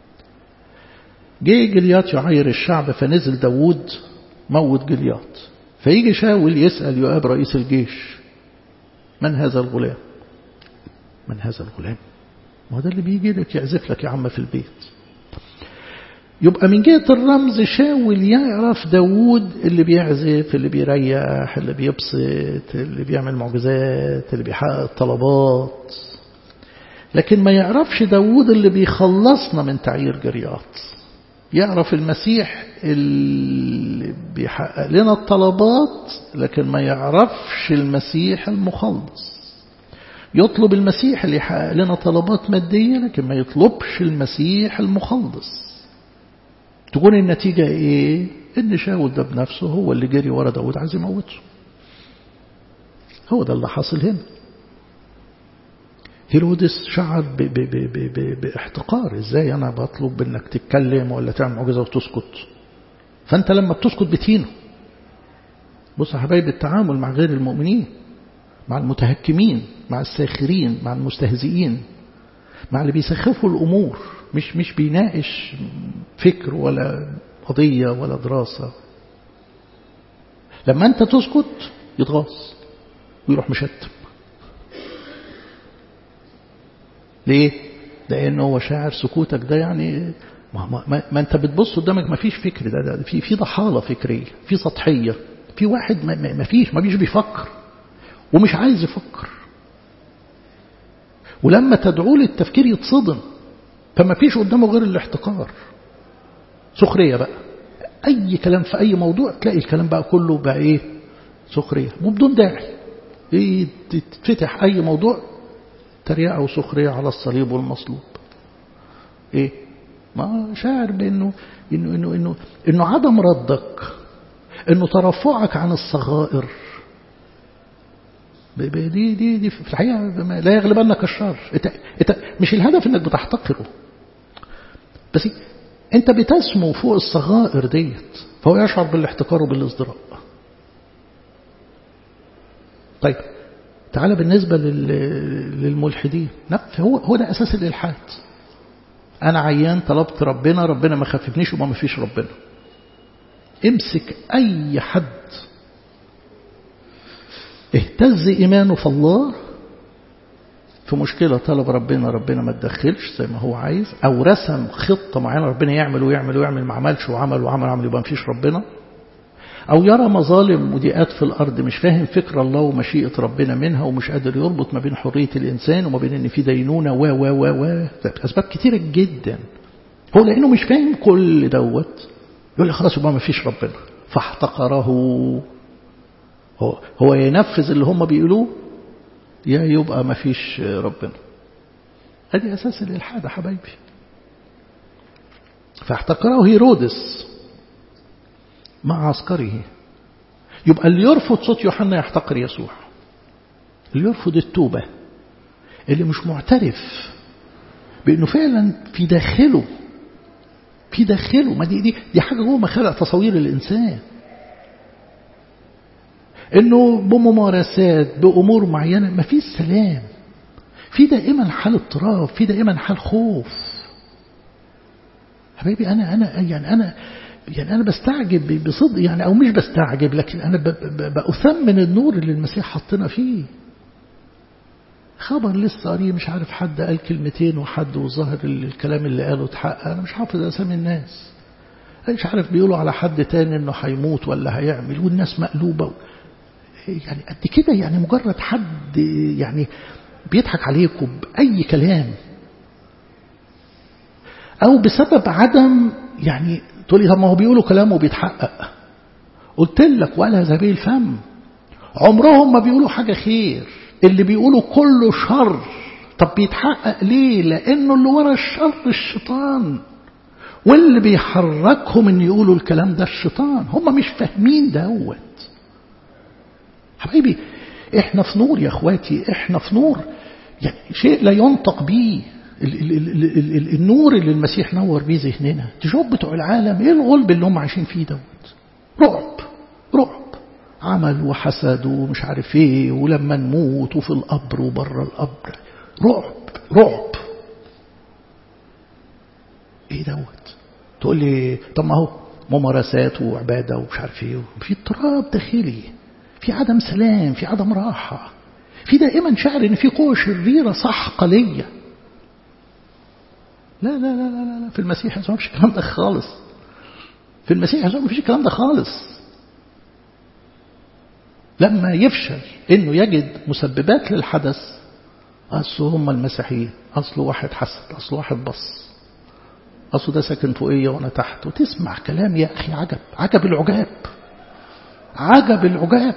جه جليات يعير الشعب فنزل داود موت جليات فيجي شاول يسأل يؤاب رئيس الجيش من هذا الغلام من هذا الغلام ما هو ده اللي بيجي لك يعزف لك يا عم في البيت يبقى من جهة الرمز شاول يعرف داوود اللي بيعزف اللي بيريح اللي بيبسط اللي بيعمل معجزات اللي بيحقق الطلبات لكن ما يعرفش داوود اللي بيخلصنا من تعيير جريات يعرف المسيح اللي بيحقق لنا الطلبات لكن ما يعرفش المسيح المخلص يطلب المسيح اللي يحقق لنا طلبات مادية لكن ما يطلبش المسيح المخلص تكون النتيجة ايه ان شاول ده بنفسه هو اللي جري ورا داود عايز يموته هو ده اللي حاصل هنا هيرودس شعر ب ب ب ب ب باحتقار ازاي انا بطلب انك تتكلم ولا تعمل معجزه وتسكت فانت لما بتسكت بتهينه بص يا حبايبي التعامل مع غير المؤمنين مع المتهكمين مع الساخرين مع المستهزئين مع اللي بيسخفوا الأمور مش مش بيناقش فكر ولا قضية ولا دراسة لما أنت تسكت يتغاظ ويروح مشتم ليه؟ لأنه هو شاعر سكوتك ده يعني ما, ما, ما, ما أنت بتبص قدامك ما فيش فكر ده, ده في في ضحالة فكرية في سطحية في واحد ما, ما فيش ما فيش بيفكر ومش عايز يفكر ولما تدعوه للتفكير يتصدم فما فيش قدامه غير الاحتقار سخرية بقى أي كلام في أي موضوع تلاقي الكلام بقى كله بقى إيه سخرية وبدون داعي إيه تتفتح أي موضوع تريقة وسخرية على الصليب والمصلوب إيه ما شاعر بأنه إنه إنه إنه إنه عدم ردك إنه ترفعك عن الصغائر دي دي دي في الحقيقة لا يغلبنك الشر انت انت مش الهدف انك بتحتقره بس انت بتسمو فوق الصغائر ديت فهو يشعر بالاحتقار وبالازدراء طيب تعالى بالنسبة للملحدين هو هو ده أساس الإلحاد أنا عيان طلبت ربنا ربنا ما خففنيش وما فيش ربنا امسك أي حد اهتز إيمانه في الله في مشكلة طلب ربنا ربنا ما تدخلش زي ما هو عايز أو رسم خطة معينة ربنا يعمل ويعمل ويعمل ما عملش وعمل وعمل وعمل يبقى ما فيش ربنا أو يرى مظالم وديئات في الأرض مش فاهم فكر الله ومشيئة ربنا منها ومش قادر يربط ما بين حرية الإنسان وما بين إن في دينونة و و و و أسباب كتيرة جدا هو لأنه مش فاهم كل دوت يقول لي خلاص يبقى ما فيش ربنا فاحتقره هو هو ينفذ اللي هم بيقولوه يا يبقى ما فيش ربنا ادي اساس الالحاد يا حبايبي فاحتقره هيرودس مع عسكره يبقى اللي يرفض صوت يوحنا يحتقر يسوع اللي يرفض التوبة اللي مش معترف بأنه فعلا في داخله في داخله ما دي دي دي حاجة جوه ما خلق تصوير الإنسان انه بممارسات بامور معينه ما فيش سلام في دائما حال اضطراب في دائما حال خوف حبيبي انا انا يعني انا يعني انا بستعجب بصدق يعني او مش بستعجب لكن انا باثمن النور اللي المسيح حطنا فيه خبر لسه قريه مش عارف حد قال كلمتين وحد وظاهر الكلام اللي قاله اتحقق انا مش حافظ اسامي الناس مش عارف بيقولوا على حد تاني انه هيموت ولا هيعمل والناس مقلوبه يعني قد كده يعني مجرد حد يعني بيضحك عليكم بأي كلام أو بسبب عدم يعني تقول لي طب ما هو بيقولوا كلام وبيتحقق قلت لك ولا زبيل فم عمرهم ما بيقولوا حاجة خير اللي بيقولوا كله شر طب بيتحقق ليه لأنه اللي ورا الشر الشيطان واللي بيحركهم ان يقولوا الكلام ده الشيطان هم مش فاهمين دوت حبايبي احنا في نور يا اخواتي احنا في نور يعني شيء لا ينطق به ال ال ال ال ال النور اللي المسيح نور بيه ذهننا تشوف بتوع العالم ايه الغلب اللي هم عايشين فيه دوت رعب رعب عمل وحسد ومش عارف ايه ولما نموت وفي القبر وبره القبر رعب رعب ايه دوت تقول لي طب ما هو ممارسات وعباده ومش عارف ايه في اضطراب داخلي في عدم سلام في عدم راحة في دائما شعر ان في قوة شريرة سحقة ليا لا لا لا لا لا في المسيح يسوع مفيش الكلام ده خالص في المسيح يسوع مفيش الكلام ده خالص لما يفشل انه يجد مسببات للحدث اصل هم المسيحيين اصل واحد حسد اصل واحد بص اصل ده ساكن فوقيه وانا تحت وتسمع كلام يا اخي عجب عجب العجاب عجب العجاب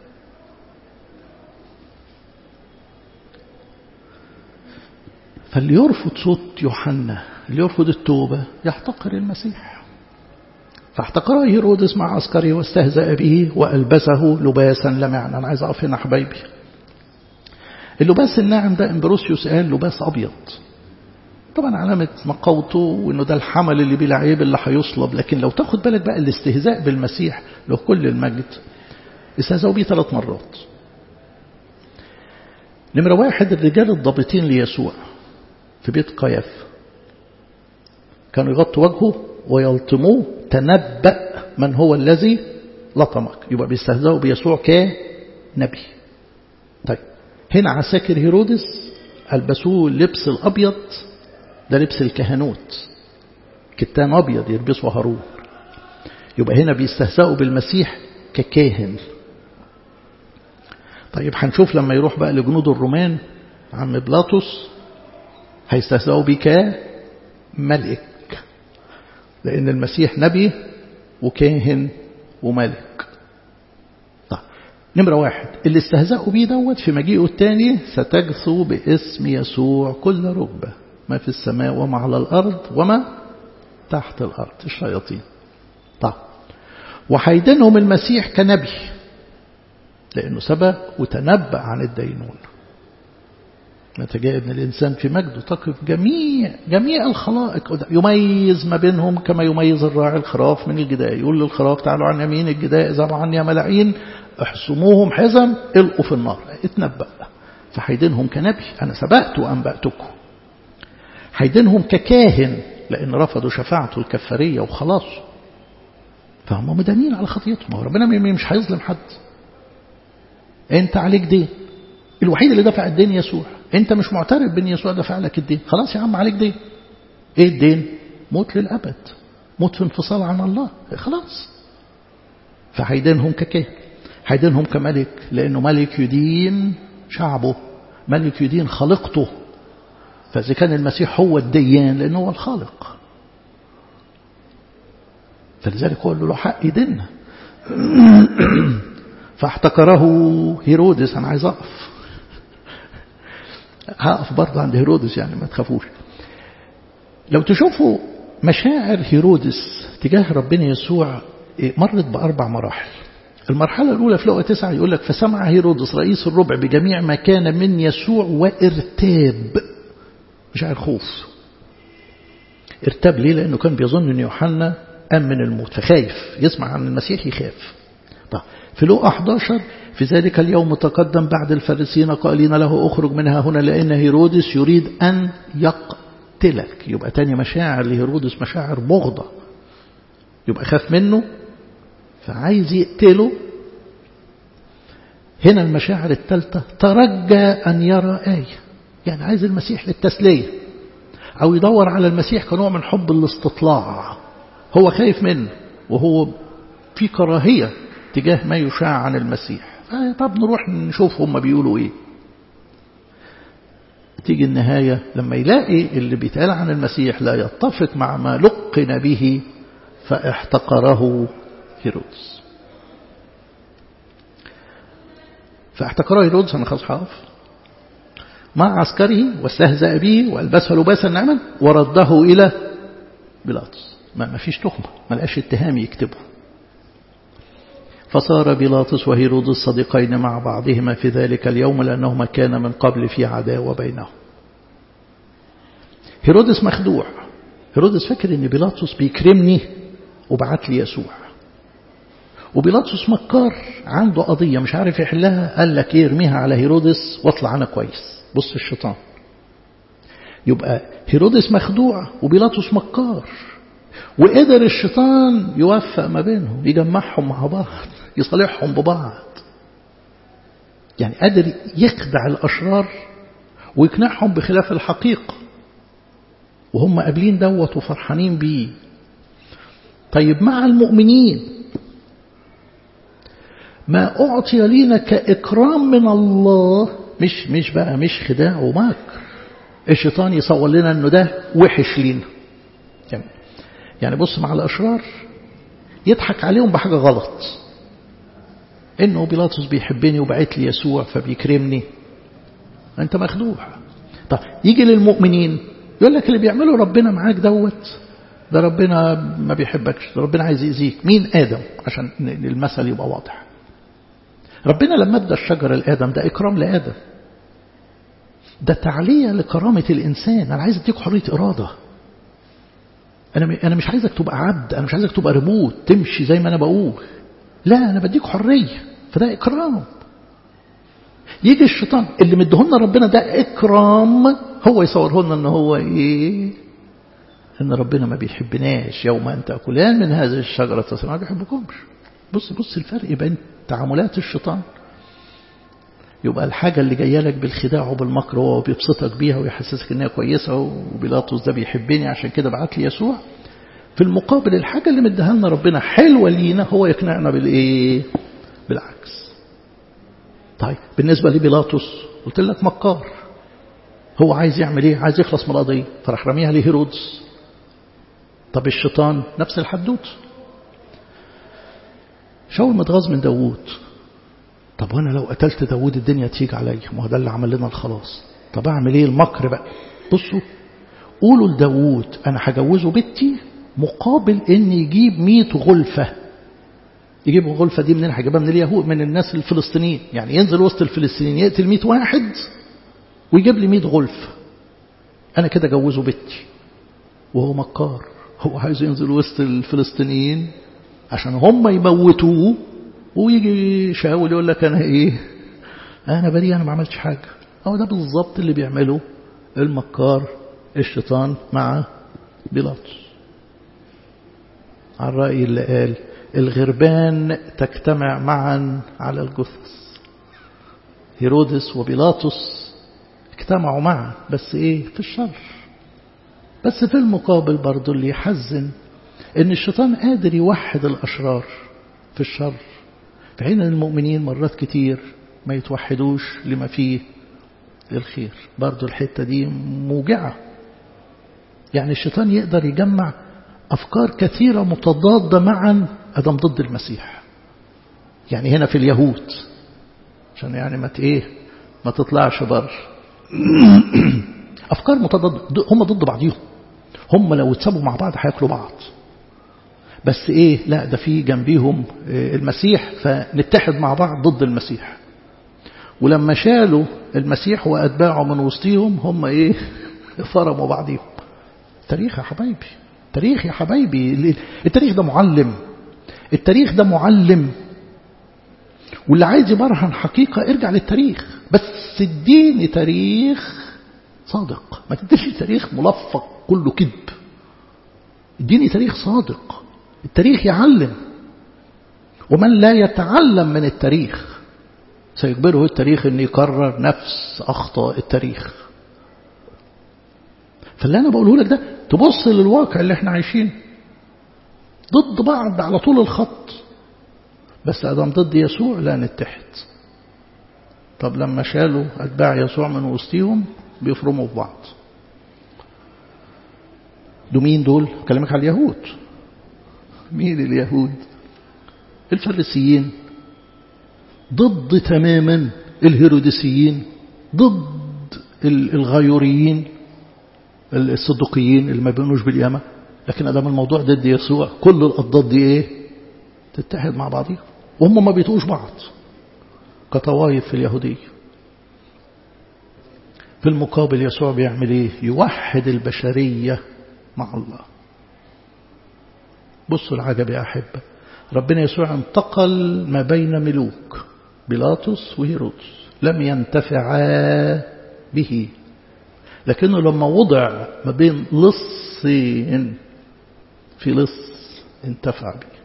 فاللي يرفض صوت يوحنا اللي يرفض التوبة يحتقر المسيح فاحتقره هيرودس مع عسكره واستهزأ به وألبسه لباسا لمعنا أنا عايز أقف هنا حبايبي اللباس الناعم ده امبروسيوس قال لباس أبيض طبعا علامة نقاوته وانه ده الحمل اللي بلا عيب اللي هيصلب لكن لو تاخد بالك بقى الاستهزاء بالمسيح له كل المجد استهزأوا بيه ثلاث مرات نمرة واحد الرجال الضابطين ليسوع في بيت قياف كانوا يغطوا وجهه ويلطموه تنبأ من هو الذي لطمك يبقى بيستهزئوا بيسوع كنبي طيب هنا عساكر هيرودس ألبسوه اللبس الأبيض ده لبس الكهنوت كتان أبيض يلبسه هارون يبقى هنا بيستهزئوا بالمسيح ككاهن طيب هنشوف لما يروح بقى لجنود الرومان عم بلاطس هيستهزئوا بيه كملك لأن المسيح نبي وكاهن وملك طيب نمرة واحد اللي استهزأوا بيه دوت في مجيئه الثاني ستجثو باسم يسوع كل ركبة ما في السماء وما على الأرض وما تحت الأرض الشياطين طيب وهيدينهم المسيح كنبي لأنه سبق وتنبأ عن الدينون متى جاء ابن الإنسان في مجده تقف جميع جميع الخلائق يميز ما بينهم كما يميز الراعي الخراف من الجداء يقول للخراف تعالوا عن يمين الجداء اذهبوا عني يا ملاعين احسموهم حزم القوا في النار اتنبأ فحيدينهم كنبي أنا سبقت وأنبأتكم حيدينهم ككاهن لأن رفضوا شفاعته الكفارية وخلاص فهم مدانين على خطيتهم ربنا مش هيظلم حد انت عليك دين الوحيد اللي دفع الدين يسوع انت مش معترف بان يسوع دفع لك الدين خلاص يا عم عليك دين ايه الدين موت للابد موت في انفصال عن الله خلاص فهيدينهم ككاهن هيدينهم كملك لانه ملك يدين شعبه ملك يدين خلقته فاذا كان المسيح هو الديان لانه هو الخالق فلذلك هو له حق يديننا فاحتكره هيرودس انا عايز اقف هقف برضه عند هيرودس يعني ما تخافوش لو تشوفوا مشاعر هيرودس تجاه ربنا يسوع مرت بأربع مراحل المرحلة الأولى في لقى تسعة يقول لك فسمع هيرودس رئيس الربع بجميع ما كان من يسوع وارتاب مشاعر خوف ارتاب ليه لأنه كان بيظن أن يوحنا قام من الموت فخايف يسمع عن المسيح يخاف طيب في لقى 11 في ذلك اليوم تقدم بعد الفارسين قائلين له اخرج منها هنا لأن هيرودس يريد أن يقتلك يبقى تاني مشاعر لهيرودس مشاعر بغضة يبقى خاف منه فعايز يقتله هنا المشاعر الثالثة ترجى أن يرى آية يعني عايز المسيح للتسلية أو يدور على المسيح كنوع من حب الاستطلاع هو خايف منه وهو في كراهية تجاه ما يشاع عن المسيح طب نروح نشوف هم بيقولوا ايه تيجي النهاية لما يلاقي اللي بيتقال عن المسيح لا يتفق مع ما لقن به فاحتقره هيرودس فاحتقره هيرودس أنا خلاص هقف مع عسكره واستهزأ به وألبسه لباسا نعما ورده إلى بيلاطس ما فيش تهمة ما لقاش اتهام يكتبه فصار بيلاطس وهيرودس صديقين مع بعضهما في ذلك اليوم لأنهما كان من قبل في عداوة بينهم هيرودس مخدوع هيرودس فاكر ان بيلاطس بيكرمني وبعت لي يسوع وبيلاطس مكار عنده قضية مش عارف يحلها قال لك ايه ارميها على هيرودس واطلع انا كويس بص الشيطان يبقى هيرودس مخدوع وبيلاطس مكار وقدر الشيطان يوفق ما بينهم يجمعهم مع بعض يصالحهم ببعض يعني قادر يخدع الأشرار ويقنعهم بخلاف الحقيقة وهم قابلين دوت وفرحانين بيه طيب مع المؤمنين ما أعطي لينا كإكرام من الله مش مش بقى مش خداع ومكر الشيطان يصور لنا انه ده وحش لينا يعني يعني بص مع الأشرار يضحك عليهم بحاجة غلط إنه بيلاطس بيحبني وبعت لي يسوع فبيكرمني أنت مخدوع طب يجي للمؤمنين يقول لك اللي بيعمله ربنا معاك دوت ده ربنا ما بيحبكش ده ربنا عايز يأذيك مين آدم عشان المثل يبقى واضح ربنا لما ادى الشجرة لآدم ده إكرام لآدم ده تعلية لكرامة الإنسان أنا عايز أديك حرية إرادة أنا أنا مش عايزك تبقى عبد أنا مش عايزك تبقى ريموت تمشي زي ما أنا بقول لا أنا بديك حرية فده إكرام يجي الشيطان اللي مدهولنا ربنا ده إكرام هو يصوره لنا ان هو ايه ان ربنا ما بيحبناش يوم ان تاكلان من هذه الشجره ما بيحبكمش بص بص الفرق بين تعاملات الشيطان يبقى الحاجة اللي جاية لك بالخداع وبالمكر هو بيبسطك بيها ويحسسك انها كويسة وبيلاطس ده بيحبني عشان كده بعت لي يسوع في المقابل الحاجة اللي مديها لنا ربنا حلوة لينا هو يقنعنا بالايه بالعكس طيب بالنسبة لبيلاطس قلت لك مكار هو عايز يعمل ايه عايز يخلص من القضية فراح رميها لهيرودس طب الشيطان نفس الحدوت شاول متغاظ من داوود طب وانا لو قتلت داوود الدنيا تيجي عليا ما هو ده اللي عمل لنا الخلاص طب اعمل ايه المكر بقى بصوا قولوا لداوود انا هجوزه بنتي مقابل ان يجيب 100 غلفه يجيب الغلفه دي منين هيجيبها من اليهود من الناس الفلسطينيين يعني ينزل وسط الفلسطينيين يقتل 100 واحد ويجيب لي 100 غلفه انا كده جوزه بنتي وهو مكار هو عايز ينزل وسط الفلسطينيين عشان هم يموتوه ويجي شاول يقول لك أنا إيه أنا بريء أنا ما عملتش حاجة هو ده بالظبط اللي بيعمله المكار الشيطان مع بيلاطس على الرأي اللي قال الغربان تجتمع معا على الجثث هيرودس وبيلاطس اجتمعوا معا بس ايه في الشر بس في المقابل برضو اللي يحزن ان الشيطان قادر يوحد الاشرار في الشر في حين المؤمنين مرات كتير ما يتوحدوش لما فيه الخير برضو الحتة دي موجعة يعني الشيطان يقدر يجمع أفكار كثيرة متضادة معا أدم ضد المسيح يعني هنا في اليهود عشان يعني ما ايه ما تطلعش بر أفكار متضادة هم ضد بعضيهم هم لو اتسابوا مع بعض هياكلوا بعض بس ايه لا ده في جنبيهم المسيح فنتحد مع بعض ضد المسيح ولما شالوا المسيح وأتباعه من وسطهم هم ايه فرموا بعضهم تاريخ يا حبايبي تاريخ يا حبايبي التاريخ ده معلم التاريخ ده معلم واللي عايز يبرهن حقيقة ارجع للتاريخ بس اديني تاريخ صادق ما تديش تاريخ ملفق كله كذب اديني تاريخ صادق التاريخ يعلم ومن لا يتعلم من التاريخ سيجبره التاريخ أن يكرر نفس أخطاء التاريخ فاللي أنا بقوله لك ده تبص للواقع اللي احنا عايشين ضد بعض على طول الخط بس أدام ضد يسوع لا نتحد طب لما شالوا أتباع يسوع من وسطيهم بيفرموا في بعض دول مين دول كلامك على اليهود مين اليهود الفريسيين ضد تماما الهيروديسيين ضد الغيوريين الصدقيين اللي ما بيؤمنوش بالقيامة لكن ادام الموضوع ضد يسوع كل الأضداد دي ايه تتحد مع بعضيها وهم ما بيتقوش بعض كطوائف في اليهودية في المقابل يسوع بيعمل ايه يوحد البشرية مع الله بصوا العجب يا أحبة ربنا يسوع انتقل ما بين ملوك بيلاطس وهيرودس لم ينتفعا به لكنه لما وضع ما بين لصين في لص انتفع به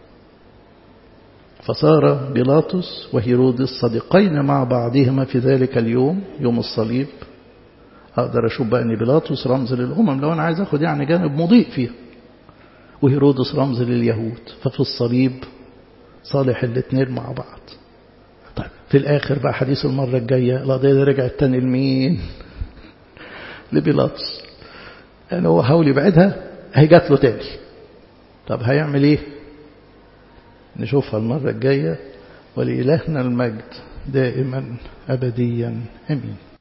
فصار بيلاطس وهيرودس صديقين مع بعضهما في ذلك اليوم يوم الصليب أقدر أشوف بقى أن بيلاطس رمز للأمم لو أنا عايز أخد يعني جانب مضيء فيها وهيرودس رمز لليهود ففي الصليب صالح الاثنين مع بعض طيب في الآخر بقى حديث المرة الجاية القضية دي رجعت تاني لمين لبيلاطس يعني هو حاول يبعدها هي جات له تاني طب هيعمل ايه نشوفها المرة الجاية ولإلهنا المجد دائما أبديا أمين